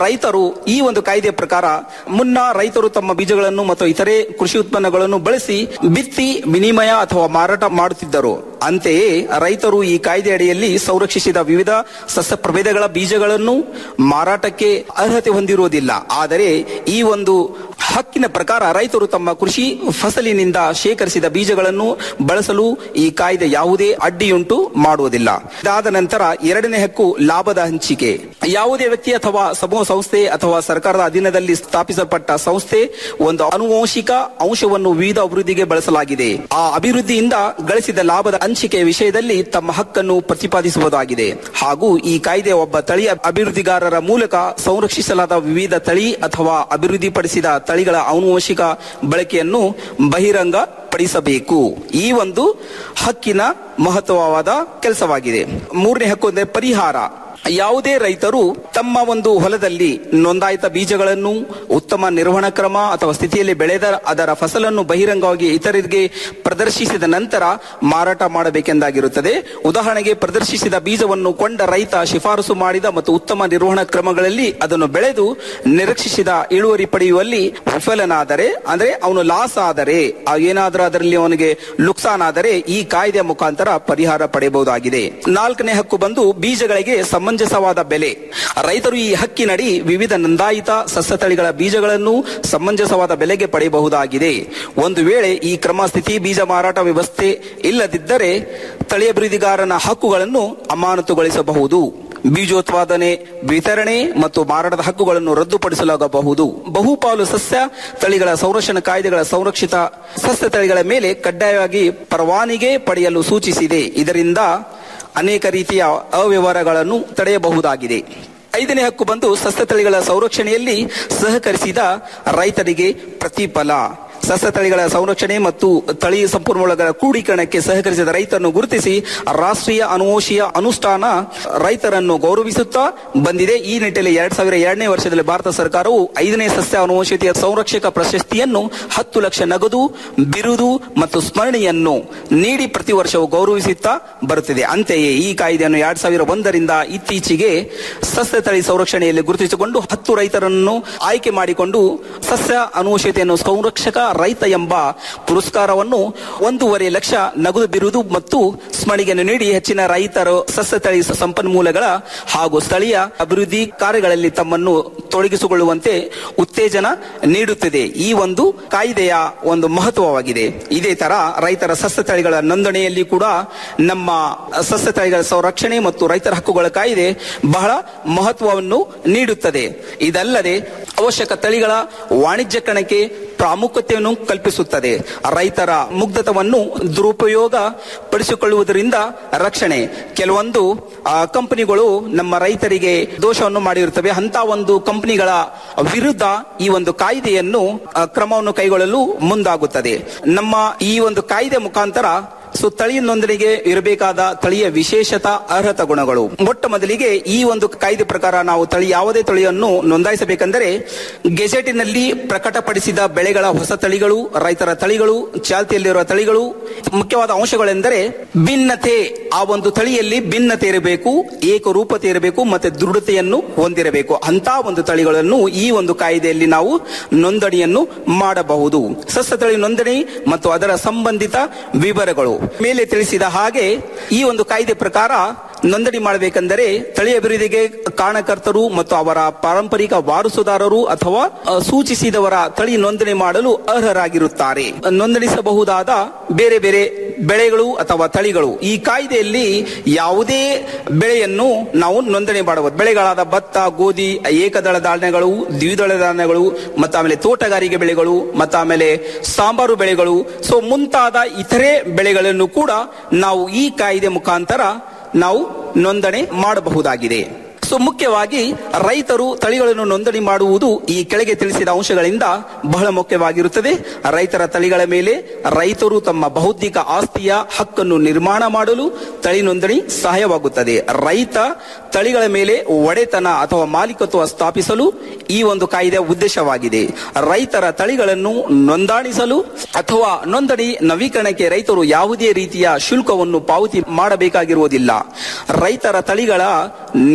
ರೈತರು ಈ ಒಂದು ಕಾಯ್ದೆ ಪ್ರಕಾರ ಮುನ್ನ ರೈತರು ತಮ್ಮ ಬೀಜಗಳನ್ನು ಮತ್ತು ಇತರೆ ಕೃಷಿ ಉತ್ಪನ್ನಗಳನ್ನು ಬಳಸಿ ಬಿತ್ತಿ ವಿನಿಮಯ ಅಥವಾ ಮಾರಾಟ ಮಾಡುತ್ತಿದ್ದರು ಅಂತೆಯೇ ರೈತರು ಈ ಕಾಯ್ದೆ ಅಡಿಯಲ್ಲಿ ಸಂರಕ್ಷಿಸಿದ ವಿವಿಧ ಸಸ್ಯ ಪ್ರಭೇದಗಳ ಬೀಜಗಳನ್ನು ಮಾರಾಟಕ್ಕೆ ಅರ್ಹತೆ ಹೊಂದಿರುವುದಿಲ್ಲ ಆದರೆ ಈ ಒಂದು ಹಕ್ಕಿನ ಪ್ರಕಾರ ರೈತರು ತಮ್ಮ ಕೃಷಿ ಫಸಲಿನಿಂದ ಶೇಖರಿಸಿದ ಬೀಜಗಳನ್ನು ಬಳಸಲು ಈ ಕಾಯ್ದೆ ಯಾವುದೇ ಅಡ್ಡಿಯುಂಟು ಮಾಡುವುದಿಲ್ಲ ಇದಾದ ನಂತರ ಎರಡನೇ ಹಕ್ಕು ಲಾಭದ ಹಂಚಿಕೆ ಯಾವುದೇ ವ್ಯಕ್ತಿ ಅಥವಾ ಸಮೂಹ ಸಂಸ್ಥೆ ಅಥವಾ ಸರ್ಕಾರದ ಅಧೀನದಲ್ಲಿ ಸ್ಥಾಪಿಸಲ್ಪಟ್ಟ ಸಂಸ್ಥೆ ಒಂದು ಆನುವಂಶಿಕ ಅಂಶವನ್ನು ವಿವಿಧ ಅಭಿವೃದ್ಧಿಗೆ ಬಳಸಲಾಗಿದೆ ಆ ಅಭಿವೃದ್ಧಿಯಿಂದ ಗಳಿಸಿದ ಲಾಭದ ಹಂಚಿಕೆಯ ವಿಷಯದಲ್ಲಿ ತಮ್ಮ ಹಕ್ಕನ್ನು ಪ್ರತಿಪಾದಿಸುವುದಾಗಿದೆ ಹಾಗೂ ಈ ಕಾಯ್ದೆ ಒಬ್ಬ ತಳಿ ಅಭಿವೃದ್ಧಿಗಾರರ ಮೂಲಕ ಸಂರಕ್ಷಿಸಲಾದ ವಿವಿಧ ತಳಿ ಅಥವಾ ಅಭಿವೃದ್ಧಿಪಡಿಸಿದ ತಳಿಗಳ ಆನುವಂಶಿಕ ಬಳಕೆಯನ್ನು ಬಹಿರಂಗ ಪಡಿಸಬೇಕು ಈ ಒಂದು ಹಕ್ಕಿನ ಮಹತ್ವವಾದ ಕೆಲಸವಾಗಿದೆ ಮೂರನೇ ಹಕ್ಕು ಅಂದರೆ ಪರಿಹಾರ ಯಾವುದೇ ರೈತರು ತಮ್ಮ ಒಂದು ಹೊಲದಲ್ಲಿ ನೋಂದಾಯಿತ ಬೀಜಗಳನ್ನು ಉತ್ತಮ ನಿರ್ವಹಣಾ ಕ್ರಮ ಅಥವಾ ಸ್ಥಿತಿಯಲ್ಲಿ ಬೆಳೆದ ಅದರ ಫಸಲನ್ನು ಬಹಿರಂಗವಾಗಿ ಇತರರಿಗೆ ಪ್ರದರ್ಶಿಸಿದ ನಂತರ ಮಾರಾಟ ಮಾಡಬೇಕೆಂದಾಗಿರುತ್ತದೆ ಉದಾಹರಣೆಗೆ ಪ್ರದರ್ಶಿಸಿದ ಬೀಜವನ್ನು ಕೊಂಡ ರೈತ ಶಿಫಾರಸು ಮಾಡಿದ ಮತ್ತು ಉತ್ತಮ ನಿರ್ವಹಣಾ ಕ್ರಮಗಳಲ್ಲಿ ಅದನ್ನು ಬೆಳೆದು ನಿರೀಕ್ಷಿಸಿದ ಇಳುವರಿ ಪಡೆಯುವಲ್ಲಿ ವಿಫಲನಾದರೆ ಅಂದ್ರೆ ಅವನು ಲಾಸ್ ಆದರೆ ಆ ಏನಾದರೂ ಅದರಲ್ಲಿ ಅವನಿಗೆ ನುಕ್ಸಾನ್ ಆದರೆ ಈ ಕಾಯ್ದೆಯ ಮುಖಾಂತರ ಪರಿಹಾರ ಪಡೆಯಬಹುದಾಗಿದೆ ನಾಲ್ಕನೇ ಹಕ್ಕು ಬಂದು ಬೀಜಗಳಿಗೆ ಸಮಂಜಸವಾದ ಬೆಲೆ ರೈತರು ಈ ಹಕ್ಕಿನಡಿ ವಿವಿಧ ನೋಂದಾಯಿತ ಸಸ್ಯ ತಳಿಗಳ ಬೀಜಗಳನ್ನು ಸಮಂಜಸವಾದ ಬೆಲೆಗೆ ಪಡೆಯಬಹುದಾಗಿದೆ ಒಂದು ವೇಳೆ ಈ ಕ್ರಮ ಸ್ಥಿತಿ ಬೀಜ ಮಾರಾಟ ವ್ಯವಸ್ಥೆ ಇಲ್ಲದಿದ್ದರೆ ತಳಿ ಅಭಿವೃದ್ಧಿಗಾರನ ಹಕ್ಕುಗಳನ್ನು ಅಮಾನತುಗೊಳಿಸಬಹುದು ಬೀಜೋತ್ಪಾದನೆ ವಿತರಣೆ ಮತ್ತು ಮಾರಾಟದ ಹಕ್ಕುಗಳನ್ನು ರದ್ದುಪಡಿಸಲಾಗಬಹುದು ಬಹುಪಾಲು ಸಸ್ಯ ತಳಿಗಳ ಸಂರಕ್ಷಣಾ ಕಾಯ್ದೆಗಳ ಸಂರಕ್ಷಿತ ಸಸ್ಯ ತಳಿಗಳ ಮೇಲೆ ಕಡ್ಡಾಯವಾಗಿ ಪರವಾನಿಗೆ ಪಡೆಯಲು ಸೂಚಿಸಿದೆ ಇದರಿಂದ ಅನೇಕ ರೀತಿಯ ಅವ್ಯವಹಾರಗಳನ್ನು ತಡೆಯಬಹುದಾಗಿದೆ ಐದನೇ ಹಕ್ಕು ಬಂದು ಸಸ್ಯ ತಳಿಗಳ ಸಂರಕ್ಷಣೆಯಲ್ಲಿ ಸಹಕರಿಸಿದ ರೈತರಿಗೆ ಪ್ರತಿಫಲ ಸಸ್ಯ ತಳಿಗಳ ಸಂರಕ್ಷಣೆ ಮತ್ತು ತಳಿ ಸಂಪನ್ಮೂಲಗಳ ಕ್ರೋಢೀಕರಣಕ್ಕೆ ಸಹಕರಿಸಿದ ರೈತರನ್ನು ಗುರುತಿಸಿ ರಾಷ್ಟ್ರೀಯ ಅನುವಂಶೀಯ ಅನುಷ್ಠಾನ ರೈತರನ್ನು ಗೌರವಿಸುತ್ತಾ ಬಂದಿದೆ ಈ ನಿಟ್ಟಿನಲ್ಲಿ ಎರಡ್ ಸಾವಿರ ಎರಡನೇ ವರ್ಷದಲ್ಲಿ ಭಾರತ ಸರ್ಕಾರವು ಐದನೇ ಸಸ್ಯ ಅನುವಂಶೀಯತೆಯ ಸಂರಕ್ಷಕ ಪ್ರಶಸ್ತಿಯನ್ನು ಹತ್ತು ಲಕ್ಷ ನಗದು ಬಿರುದು ಮತ್ತು ಸ್ಮರಣೆಯನ್ನು ನೀಡಿ ಪ್ರತಿ ವರ್ಷವೂ ಗೌರವಿಸುತ್ತಾ ಬರುತ್ತಿದೆ ಅಂತೆಯೇ ಈ ಕಾಯ್ದೆಯನ್ನು ಎರಡ್ ಸಾವಿರ ಒಂದರಿಂದ ಇತ್ತೀಚೆಗೆ ಸಸ್ಯ ತಳಿ ಸಂರಕ್ಷಣೆಯಲ್ಲಿ ಗುರುತಿಸಿಕೊಂಡು ಹತ್ತು ರೈತರನ್ನು ಆಯ್ಕೆ ಮಾಡಿಕೊಂಡು ಸಸ್ಯ ಅನುವಂಶೀಯತೆಯನ್ನು ಸಂರಕ್ಷಕ ರೈತ ಎಂಬ ಪುರಸ್ಕಾರವನ್ನು ಒಂದೂವರೆ ಲಕ್ಷ ನಗದು ಬಿರುದು ಮತ್ತು ಸ್ಮರಣೆಯನ್ನು ನೀಡಿ ಹೆಚ್ಚಿನ ರೈತರು ಸಸ್ಯ ತಳಿ ಸಂಪನ್ಮೂಲಗಳ ಹಾಗೂ ಸ್ಥಳೀಯ ಅಭಿವೃದ್ಧಿ ಕಾರ್ಯಗಳಲ್ಲಿ ತಮ್ಮನ್ನು ತೊಡಗಿಸಿಕೊಳ್ಳುವಂತೆ ಉತ್ತೇಜನ ನೀಡುತ್ತದೆ ಈ ಒಂದು ಕಾಯ್ದೆಯ ಒಂದು ಮಹತ್ವವಾಗಿದೆ ಇದೇ ತರ ರೈತರ ಸಸ್ಯ ತಳಿಗಳ ನೋಂದಣಿಯಲ್ಲಿ ಕೂಡ ನಮ್ಮ ಸಸ್ಯ ತಳಿಗಳ ಸಂರಕ್ಷಣೆ ಮತ್ತು ರೈತರ ಹಕ್ಕುಗಳ ಕಾಯ್ದೆ ಬಹಳ ಮಹತ್ವವನ್ನು ನೀಡುತ್ತದೆ ಇದಲ್ಲದೆ ಅವಶ್ಯಕ ತಳಿಗಳ ವಾಣಿಜ್ಯಕರಣಕ್ಕೆ ಪ್ರಾಮುಖ್ಯತೆಯನ್ನು ಕಲ್ಪಿಸುತ್ತದೆ ರೈತರ ಮುಗ್ಧತವನ್ನು ದುರುಪಯೋಗ ಪಡಿಸಿಕೊಳ್ಳುವುದರಿಂದ ರಕ್ಷಣೆ ಕೆಲವೊಂದು ಆ, ಕಂಪನಿಗಳು ನಮ್ಮ ರೈತರಿಗೆ ದೋಷವನ್ನು ಮಾಡಿರುತ್ತವೆ ಅಂತ ಒಂದು ಕಂಪನಿಗಳ ವಿರುದ್ಧ ಈ ಒಂದು ಕಾಯ್ದೆಯನ್ನು ಆ, ಕ್ರಮವನ್ನು ಕೈಗೊಳ್ಳಲು ಮುಂದಾಗುತ್ತದೆ ನಮ್ಮ ಈ ಒಂದು ಕಾಯ್ದೆ ಮುಖಾಂತರ ಸೊ ತಳಿ ನೋಂದಣಿಗೆ ಇರಬೇಕಾದ ತಳಿಯ ವಿಶೇಷತಾ ಅರ್ಹತಾ ಗುಣಗಳು ಮೊಟ್ಟ ಮೊದಲಿಗೆ ಈ ಒಂದು ಕಾಯ್ದೆ ಪ್ರಕಾರ ನಾವು ತಳಿ ಯಾವುದೇ ತಳಿಯನ್ನು ನೋಂದಾಯಿಸಬೇಕೆಂದರೆ ಗೆಜೆಟಿನಲ್ಲಿ ಪ್ರಕಟಪಡಿಸಿದ ಬೆಳೆಗಳ ಹೊಸ ತಳಿಗಳು ರೈತರ ತಳಿಗಳು ಚಾಲ್ತಿಯಲ್ಲಿರುವ ತಳಿಗಳು ಮುಖ್ಯವಾದ ಅಂಶಗಳೆಂದರೆ ಭಿನ್ನತೆ ಆ ಒಂದು ತಳಿಯಲ್ಲಿ ಭಿನ್ನತೆ ಇರಬೇಕು ಏಕರೂಪತೆ ಇರಬೇಕು ಮತ್ತೆ ದೃಢತೆಯನ್ನು ಹೊಂದಿರಬೇಕು ಅಂತ ಒಂದು ತಳಿಗಳನ್ನು ಈ ಒಂದು ಕಾಯ್ದೆಯಲ್ಲಿ ನಾವು ನೋಂದಣಿಯನ್ನು ಮಾಡಬಹುದು ಸಸ್ಯ ತಳಿ ನೋಂದಣಿ ಮತ್ತು ಅದರ ಸಂಬಂಧಿತ ವಿವರಗಳು ಮೇಲೆ ತಿಳಿಸಿದ ಹಾಗೆ ಈ ಒಂದು ಕಾಯ್ದೆ ಪ್ರಕಾರ ನೋಂದಣಿ ಮಾಡಬೇಕೆಂದರೆ ತಳಿ ಅಭಿವೃದ್ಧಿಗೆ ಕಾರಣಕರ್ತರು ಮತ್ತು ಅವರ ಪಾರಂಪರಿಕ ವಾರಸುದಾರರು ಅಥವಾ ಅ, ಸೂಚಿಸಿದವರ ತಳಿ ನೋಂದಣಿ ಮಾಡಲು ಅರ್ಹರಾಗಿರುತ್ತಾರೆ ನೋಂದಣಿಸಬಹುದಾದ ಬೇರೆ ಬೇರೆ ಬೆಳೆಗಳು ಅಥವಾ ತಳಿಗಳು ಈ ಕಾಯ್ದೆಯಲ್ಲಿ ಯಾವುದೇ ಬೆಳೆಯನ್ನು ನಾವು ನೋಂದಣಿ ಮಾಡಬಹುದು ಬೆಳೆಗಳಾದ ಭತ್ತ ಗೋಧಿ ಏಕದಳ ಧಾನ್ಯಗಳು ದ್ವಿದಳ ಧಾನ್ಯಗಳು ಮತ್ತು ಆಮೇಲೆ ತೋಟಗಾರಿಕೆ ಬೆಳೆಗಳು ಮತ್ತು ಆಮೇಲೆ ಸಾಂಬಾರು ಬೆಳೆಗಳು ಸೊ ಮುಂತಾದ ಇತರೆ ಬೆಳೆಗಳನ್ನು ಕೂಡ ನಾವು ಈ ಕಾಯ್ದೆ ಮುಖಾಂತರ ನಾವು ನೋಂದಣಿ ಮಾಡಬಹುದಾಗಿದೆ ಸೊ ಮುಖ್ಯವಾಗಿ ರೈತರು ತಳಿಗಳನ್ನು ನೋಂದಣಿ ಮಾಡುವುದು ಈ ಕೆಳಗೆ ತಿಳಿಸಿದ ಅಂಶಗಳಿಂದ ಬಹಳ ಮುಖ್ಯವಾಗಿರುತ್ತದೆ ರೈತರ ತಳಿಗಳ ಮೇಲೆ ರೈತರು ತಮ್ಮ ಬೌದ್ಧಿಕ ಆಸ್ತಿಯ ಹಕ್ಕನ್ನು ನಿರ್ಮಾಣ ಮಾಡಲು ತಳಿ ನೋಂದಣಿ ಸಹಾಯವಾಗುತ್ತದೆ ರೈತ ತಳಿಗಳ ಮೇಲೆ ಒಡೆತನ ಅಥವಾ ಮಾಲೀಕತ್ವ ಸ್ಥಾಪಿಸಲು ಈ ಒಂದು ಕಾಯ್ದೆಯ ಉದ್ದೇಶವಾಗಿದೆ ರೈತರ ತಳಿಗಳನ್ನು ನೋಂದಾಣಿಸಲು ಅಥವಾ ನೋಂದಣಿ ನವೀಕರಣಕ್ಕೆ ರೈತರು ಯಾವುದೇ ರೀತಿಯ ಶುಲ್ಕವನ್ನು ಪಾವತಿ ಮಾಡಬೇಕಾಗಿರುವುದಿಲ್ಲ ರೈತರ ತಳಿಗಳ ನಿಜ ಶಕ್ತಿ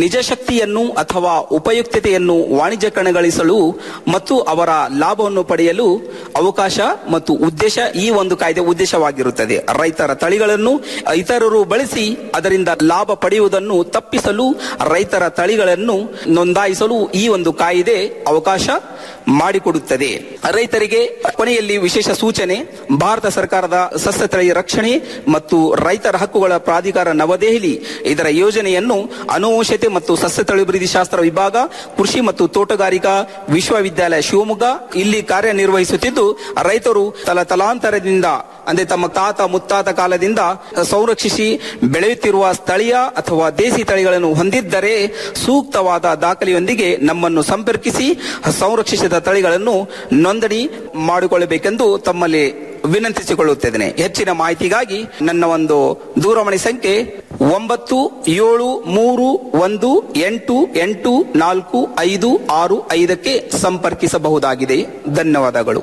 ಉಪಯುಕ್ತಿಯನ್ನು ಅಥವಾ ಉಪಯುಕ್ತತೆಯನ್ನು ವಾಣಿಜ್ಯಕರಣಗೊಳಿಸಲು ಮತ್ತು ಅವರ ಲಾಭವನ್ನು ಪಡೆಯಲು ಅವಕಾಶ ಮತ್ತು ಉದ್ದೇಶ ಈ ಒಂದು ಕಾಯ್ದೆ ಉದ್ದೇಶವಾಗಿರುತ್ತದೆ ರೈತರ ತಳಿಗಳನ್ನು ಇತರರು ಬಳಸಿ ಅದರಿಂದ ಲಾಭ ಪಡೆಯುವುದನ್ನು ತಪ್ಪಿಸಲು ರೈತರ ತಳಿಗಳನ್ನು ನೋಂದಾಯಿಸಲು ಈ ಒಂದು ಕಾಯ್ದೆ ಅವಕಾಶ ಮಾಡಿಕೊಡುತ್ತದೆ ರೈತರಿಗೆ ಕೊನೆಯಲ್ಲಿ ವಿಶೇಷ ಸೂಚನೆ ಭಾರತ ಸರ್ಕಾರದ ಸಸ್ಯ ತಳಿ ರಕ್ಷಣೆ ಮತ್ತು ರೈತರ ಹಕ್ಕುಗಳ ಪ್ರಾಧಿಕಾರ ನವದೆಹಲಿ ಇದರ ಯೋಜನೆಯನ್ನು ಅನುವಂಶತೆ ಮತ್ತು ಸಸ್ಯ ತಳಿಭಿವೃದ್ಧಿ ಶಾಸ್ತ್ರ ವಿಭಾಗ ಕೃಷಿ ಮತ್ತು ತೋಟಗಾರಿಕಾ ವಿಶ್ವವಿದ್ಯಾಲಯ ಶಿವಮೊಗ್ಗ ಇಲ್ಲಿ ಕಾರ್ಯನಿರ್ವಹಿಸುತ್ತಿದ್ದು ರೈತರು ತಲ ತಲಾಂತರದಿಂದ ಅಂದ್ರೆ ತಮ್ಮ ತಾತ ಮುತ್ತಾತ ಕಾಲದಿಂದ ಸಂರಕ್ಷಿಸಿ ಬೆಳೆಯುತ್ತಿರುವ ಸ್ಥಳೀಯ ಅಥವಾ ದೇಸಿ ತಳಿಗಳನ್ನು ಹೊಂದಿದ್ದರೆ ಸೂಕ್ತವಾದ ದಾಖಲೆಯೊಂದಿಗೆ ನಮ್ಮನ್ನು ಸಂಪರ್ಕಿಸಿ ಸಂರಕ್ಷಿಸಿದ ತಳಿಗಳನ್ನು ನೋಂದಣಿ ಮಾಡಿಕೊಳ್ಳಬೇಕೆಂದು ತಮ್ಮಲ್ಲಿ ವಿನಂತಿಸಿಕೊಳ್ಳುತ್ತಿದ್ದೇನೆ ಹೆಚ್ಚಿನ ಮಾಹಿತಿಗಾಗಿ ನನ್ನ ಒಂದು ದೂರವಾಣಿ ಸಂಖ್ಯೆ ಒಂಬತ್ತು ಏಳು ಮೂರು ಒಂದು ಎಂಟು ಎಂಟು ನಾಲ್ಕು ಐದು ಆರು ಐದಕ್ಕೆ ಸಂಪರ್ಕಿಸಬಹುದಾಗಿದೆ ಧನ್ಯವಾದಗಳು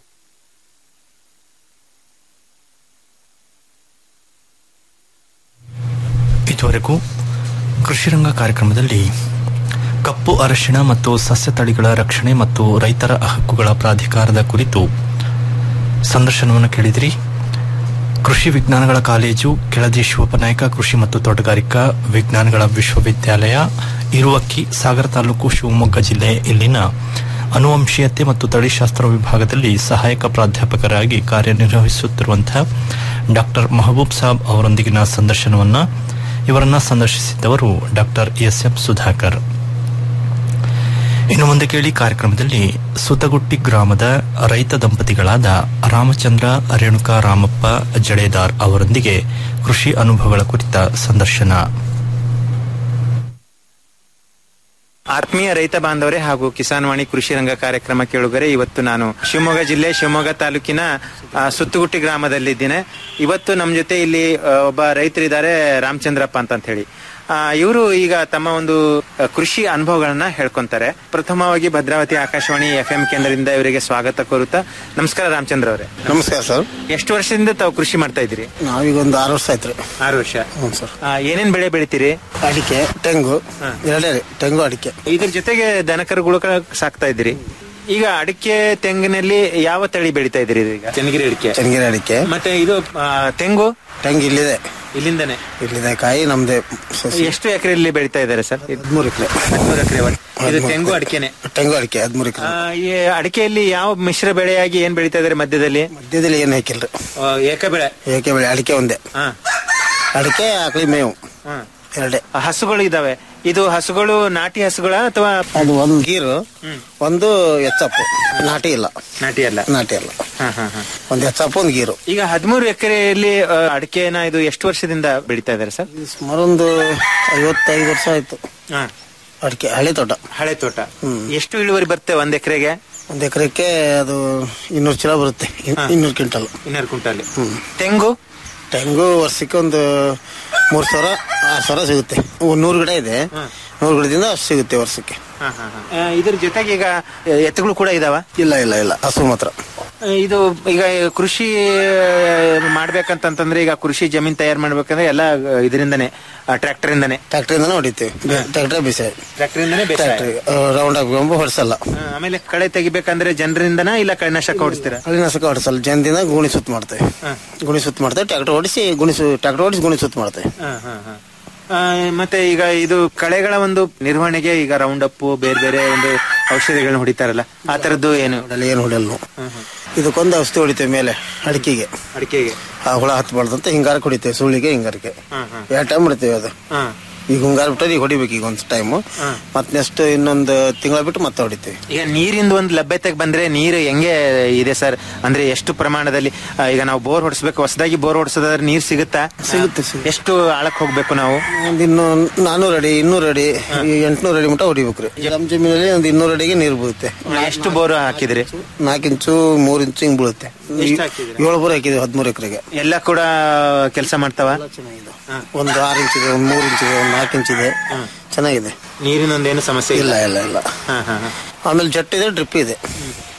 ಇದುವರೆಗೂ ಕೃಷಿರಂಗ ಕಾರ್ಯಕ್ರಮದಲ್ಲಿ ಕಪ್ಪು ಅರಶಿಣ ಮತ್ತು ಸಸ್ಯ ತಳಿಗಳ ರಕ್ಷಣೆ ಮತ್ತು ರೈತರ ಹಕ್ಕುಗಳ ಪ್ರಾಧಿಕಾರದ ಕುರಿತು ಸಂದರ್ಶನವನ್ನು ಕೇಳಿದಿರಿ ಕೃಷಿ ವಿಜ್ಞಾನಗಳ ಕಾಲೇಜು ಕೆಳದಿ ಶಿವಪ್ಪನಾಯಕ ಕೃಷಿ ಮತ್ತು ತೋಟಗಾರಿಕಾ ವಿಜ್ಞಾನಗಳ ವಿಶ್ವವಿದ್ಯಾಲಯ ಇರುವಕ್ಕಿ ಸಾಗರ ತಾಲೂಕು ಶಿವಮೊಗ್ಗ ಜಿಲ್ಲೆ ಇಲ್ಲಿನ ಅನುವಂಶೀಯತೆ ಮತ್ತು ತಳಿಶಾಸ್ತ್ರ ವಿಭಾಗದಲ್ಲಿ ಸಹಾಯಕ ಪ್ರಾಧ್ಯಾಪಕರಾಗಿ ಕಾರ್ಯನಿರ್ವಹಿಸುತ್ತಿರುವಂತಹ ಡಾಕ್ಟರ್ ಮಹಬೂಬ್ ಸಾಬ್ ಅವರೊಂದಿಗಿನ ಸಂದರ್ಶನವನ್ನ ಇವರನ್ನ ಸಂದರ್ಶಿಸಿದವರು ಡಾಕ್ಟರ್ ಎಸ್ ಎಂ ಸುಧಾಕರ್ ಇನ್ನು ಮುಂದೆ ಕೇಳಿ ಕಾರ್ಯಕ್ರಮದಲ್ಲಿ ಸುತಗುಟ್ಟಿ ಗ್ರಾಮದ ರೈತ ದಂಪತಿಗಳಾದ ರಾಮಚಂದ್ರ ರೇಣುಕಾ ರಾಮಪ್ಪ ಜಡೇದಾರ್ ಅವರೊಂದಿಗೆ ಕೃಷಿ ಅನುಭವಗಳ ಕುರಿತ ಸಂದರ್ಶನ ಆತ್ಮೀಯ ರೈತ ಬಾಂಧವರೇ ಹಾಗೂ ಕಿಸಾನ್ ವಾಣಿ ಕೃಷಿ ರಂಗ ಕಾರ್ಯಕ್ರಮ ಕೇಳುಗರೆ ಇವತ್ತು ನಾನು ಶಿವಮೊಗ್ಗ ಜಿಲ್ಲೆ ಶಿವಮೊಗ್ಗ ತಾಲೂಕಿನ ಆ, ಸುತ್ತುಗುಟ್ಟಿ ಗ್ರಾಮದಲ್ಲಿದ್ದೇನೆ ಇವತ್ತು ನಮ್ಮ ಜೊತೆ ಇಲ್ಲಿ ಆ, ಒಬ್ಬ ರೈತರಿದ್ದಾರೆ ರಾಮಚಂದ್ರಪ್ಪ ಅಂತ ಹೇಳಿ ಇವರು ಈಗ ತಮ್ಮ ಒಂದು ಆ, ಕೃಷಿ ಅನುಭವಗಳನ್ನ ಹೇಳ್ಕೊಂತಾರೆ ಪ್ರಥಮವಾಗಿ ಭದ್ರಾವತಿ ಆಕಾಶವಾಣಿ ಎಫ್ ಎಂ ಕೇಂದ್ರದಿಂದ ಇವರಿಗೆ ಸ್ವಾಗತ ಕೋರುತ್ತಾ ನಮಸ್ಕಾರ ರಾಮಚಂದ್ರ ಅವರೇ ನಮಸ್ಕಾರ ಸರ್ ಎಷ್ಟು ವರ್ಷದಿಂದ ತಾವು ಕೃಷಿ ಮಾಡ್ತಾ ಇದ್ದೀರಿ ನಾವೀಗ ಒಂದು ಆರು ವರ್ಷ ಆಯ್ತು ರೀ ಆರು ವರ್ಷ ಹ್ಞೂ ಸರ್ ಆ, ಏನೇನ್ ಬೆಳೆ ಬೆಳಿತೀರಿ ಅಡಿಕೆ ತೆಂಗು ಎರಡೇ ರೀ ತೆಂಗು ಅಡಿಕೆ ಇದ್ರ ಜೊತೆಗೆ ದನಕರುಗಳು ಕ- ಸಾಕ್ತಾ ಇದ್ದೀರಿ ಈಗ ಅಡಿಕೆ ತೆಂಗಿನಲ್ಲಿ ಯಾವ ತಳಿ ಬೆಳಿತಾ ಇದ್ದೀರಿ ಈಗ ಚೆನ್ನಗಿರಿ ಅಡಿಕೆ ಚೆನ್ನಗಿರಿ ಅಡಿಕೆ ಮತ್ತೆ ಇದು ಆ, ತೆಂಗು ತೆಂಗು ಇಲ್ಲಿದೆ ಇಲ್ಲಿಂದನೇ ಇಲ್ಲಿದೆ ಕಾಯಿ ನಮ್ದೇ ಸಸಿ ಎಷ್ಟು ಎಕರೆಯಲ್ಲಿ ಬೆಳಿತಾ ಇದ್ದಾರೆ ಸರ್ ಹದಿಮೂರು ಎಕರೆ ಹದಿಮೂರು ಎಕರೆ ಇದು ತೆಂಗು ಅಡಿಕೆನೆ ತೆಂಗು ಅಡಿಕೆ ಹದಿಮೂರು ಆ, ಎಕರೆ ಈ ಅಡಿಕೆಯಲ್ಲಿ ಯಾವ ಮಿಶ್ರ ಬೆಳೆಯಾಗಿ ಏನ್ ಬೆಳಿತಾ ಇದ್ದಾರೆ ಮಧ್ಯದಲ್ಲಿ ಮಧ್ಯದಲ್ಲಿ ಏನು ಹಾಕಿಲ್ರಿ ಆ, ಏಕ ಬೆಳೆ ಏಕೆ ಬೆಳೆ ಅಡಿಕೆ ಒಂದೇ ಹಾ ಅಡಿಕೆ ಆಕಳಿ ಮೇವು ಹಾ. ಎರಡೇ ಆ, ಹಸುಗಳು ಇದಾವೆ ಇದು ಹಸುಗಳು ನಾಟಿ ಹಸುಗಳ ಅಥವಾ ಅದು ಒಂದು ಗೀರು ಒಂದು ಎಚ್ಚಪ್ಪು ನಾಟಿ ಇಲ್ಲ ನಾಟಿ ಅಲ್ಲ ನಾಟಿ ಅಲ್ಲ ಹಾ ಹಾ ಹಾ ಒಂದು ಎಚ್ಚಪ್ಪು ಒಂದು ಗೀರು ಈಗ ಹದಿಮೂರು ಎಕರೆಯಲ್ಲಿ ಆ, ಅಡಿಕೆನ ಇದು ಎಷ್ಟು ವರ್ಷದಿಂದ ಬೆಳಿತಾ ಇದ್ದಾರೆ ಸರ್ ಇದು ಸುಮಾರು ಒಂದು ಐವತ್ತೈದು ವರ್ಷ ಆಯ್ತು ಹಾ ಅಡಿಕೆ ಹಳೆ ತೋಟ ಹಳೆ ತೋಟ ಎಷ್ಟು ಇಳುವರಿ ಬರುತ್ತೆ ಒಂದ್ ಎಕರೆಗೆ ಒಂದು ಎಕರೆಕ್ಕೆ ಅದು ಇನ್ನೂರು ಚೀಲ ಬರುತ್ತೆ ಇನ್- ಹಾ. ಇನ್ನೂರು ಕ್ವಿಂಟಲ್ ಇನ್ನೂರು ಕ್ವಿಂಟಲ್ ತೆಂಗು ತೆಂಗು ವರ್ಷಕ್ಕೆ ಒಂದು ಮೂರ್ ಸಾವಿರ ಆರು ಸಾವಿರ ಸಿಗುತ್ತೆ ಒಂದ್ ನೂರು ಗಿಡ ಇದೆ ನೂರು ಗಿಡದಿಂದ ಅಷ್ಟು ಸಿಗುತ್ತೆ ವರ್ಷಕ್ಕೆ ಆ, ಇದ್ರ ಜೊತೆಗೆ ಈಗ ಎತ್ತುಗಳು ಕೂಡ ಇದಾವ ಇಲ್ಲ ಇಲ್ಲ ಇಲ್ಲ ಹಸು ಮಾತ್ರ ಇದು ಈಗ ಕೃಷಿ ಮಾಡ್ಬೇಕಂತಂತಂದ್ರೆ ಈಗ ಕೃಷಿ ಜಮೀನ್ ತಯಾರು ಮಾಡ್ಬೇಕಂದ್ರೆ ಎಲ್ಲ ಇದರಿಂದನೇ ಟ್ರ್ಯಾಕ್ಟರ್ ಇಂದಾನೆ ಟ್ರ್ಯಾಕ್ಟರಿಂದನೇ ಹೊಡಿತೀವಿ ಟ್ರ್ಯಾಕ್ಟರ್ ಬಿಸಿ ಟ್ರ್ಯಾಕ್ಟರ್ ಇಂದಾನೆ ಟ್ರ್ಯಾಕ್ಟರ್ ರೌಂಡ್ ಹಾಕೊಂಬ ಹೊಡ್ಸಲ್ಲ ಆಮೇಲೆ ಕಳೆ ತೆಗಿಬೇಕಂದ್ರೆ ಜನರಿಂದನ ಇಲ್ಲ ಕಳೆನಾಶಕ ಹೊಡಿಸ್ತೀರಾ ಕಳಿನಾಶಕ ಹೊಡ್ಸಲ್ಲ ಜನದಿಂದ ಗುಣಿ ಸುತ್ತ ಮಾಡ್ತೇವೆ ಗುಣಿ ಸುತ್ತ ಮಾಡ್ತೇವೆ ಟ್ರ್ಯಾಕ್ಟರ್ ಓಡಿಸಿ ಗುಣಿಸು ಟ್ರ್ಯಾಕ್ಟರ್ ಓಡಿಸಿ ಗುಣಿ ಸುತ್ತ ಮಾಡ್ತೇವೆ ಆ, ಮತ್ತೆ ಈಗ ಇದು ಕಳೆಗಳ ಒಂದು ನಿರ್ವಹಣೆಗೆ ಈಗ ರೌಂಡ್ ಅಪ್ ಬೇರೆ ಬೇರೆ ಒಂದು ಔಷಧಿಗಳನ್ನ ಹೊಡಿತಾರಲ್ಲ ಆ ತರದ್ದು ಏನು ಹೊಡಲ್ಲ ಏನು ಹೊಡೆಯಲ್ಲ ನಾವು ಇದಕ್ಕೊಂದು ಔಷಧಿ ಹೊಡಿತೇವೆ ಮೇಲೆ ಅಡಿಕೆಗೆ ಅಡಿಕೆಗೆ ಆ ಹುಳ ಹತ್ಬಾರ್ದಂತ ಹಿಂಗಾರಕ್ಕೆ ಹೊಡಿತೇವೆ ಸುಳಿಗೆ ಹಿಂಗಾರಕ್ಕೆ ಎರಡು ಟೈಮ್ ಹೊಡಿತೇವೆ ಅದು ಹಾ ಈಗ ಹಿಂಗಾರ ಬಿಟ್ಟರೆ ಈಗ ಹೊಡಿಬೇಕು ಈಗ ಒಂದು ಟೈಮು ಮತ್ತೆ ನೆಕ್ಸ್ಟ್ ಇನ್ನೊಂದು ತಿಂಗಳ ಬಿಟ್ಟು ಮತ್ತೆ ಹೊಡಿತೀವಿ ಈಗ ನೀರಿಂದ ಒಂದು ಲಭ್ಯತೆಗೆ ಬಂದ್ರೆ ನೀರು ಹೆಂಗೆ ಇದೆ ಸರ್ ಅಂದ್ರೆ ಎಷ್ಟು ಪ್ರಮಾಣದಲ್ಲಿ ಆ, ಈಗ ನಾವು ಬೋರ್ ಹೊಡಿಸ್ಬೇಕು ಹೊಸದಾಗಿ ಬೋರ್ ಹೊಡಿಸೋದಾದ್ರೆ ನೀರ್ ಸಿಗುತ್ತಾ ಸಿಗುತ್ತೆ, ಸಿಗುತ್ತೆ. ಎಷ್ಟು ಆಳಕ್ ಹೋಗ್ಬೇಕು ನಾವು ಒಂದು ಇನ್ನು ನಾನ್ನೂರು ಅಡಿ ಇನ್ನೂರು ಅಡಿ ಎಂಟ್ನೂರು ಅಡಿ ಮಟ್ಟ ಹೊಡಿಬೇಕು ರೀ ನಮ್ಮ ಜಮೀನಲ್ಲಿ ಒಂದು ಇನ್ನೂರು ಅಡಿಗೆ ನೀರು ಬೀಳುತ್ತೆ ಎಷ್ಟು ಬೋರ್ ಹಾಕಿದ್ರಿ ನಾಲ್ಕು ಇಂಚು ಮೂರು ಇಂಚು ಹಿಂಗ್ ಬೀಳುತ್ತೆ ಎಷ್ಟು ಹಾಕಿದ್ರಿ? ಏಳು ಬೋರ್ ಹಾಕಿದ್ವಿ ಹದಿಮೂರು ಎಕರೆಗೆ ಎಲ್ಲ ಕೂಡ ಕೆಲಸ ಮಾಡ್ತಾವ ಒಂದು ಆರು ಇಂಚ್ ಇದೆ ಒಂದು ಮೂರು ಇಂಚ್ ಇದೆ ಒಂದು ನಾಲ್ಕು ಇಂಚ್ ಇದೆ ಚೆನ್ನಾಗಿದೆ ನೀರಿನ ಒಂದೇನು ಸಮಸ್ಯೆ ಇಲ್ಲ ಇಲ್ಲ ಇಲ್ಲ ಇಲ್ಲ ಹಾ ಹಾ ಹಾ ಆಮೇಲೆ ಜಟ್ ಇದೆ ಡ್ರಿಪ್ ಇದೆ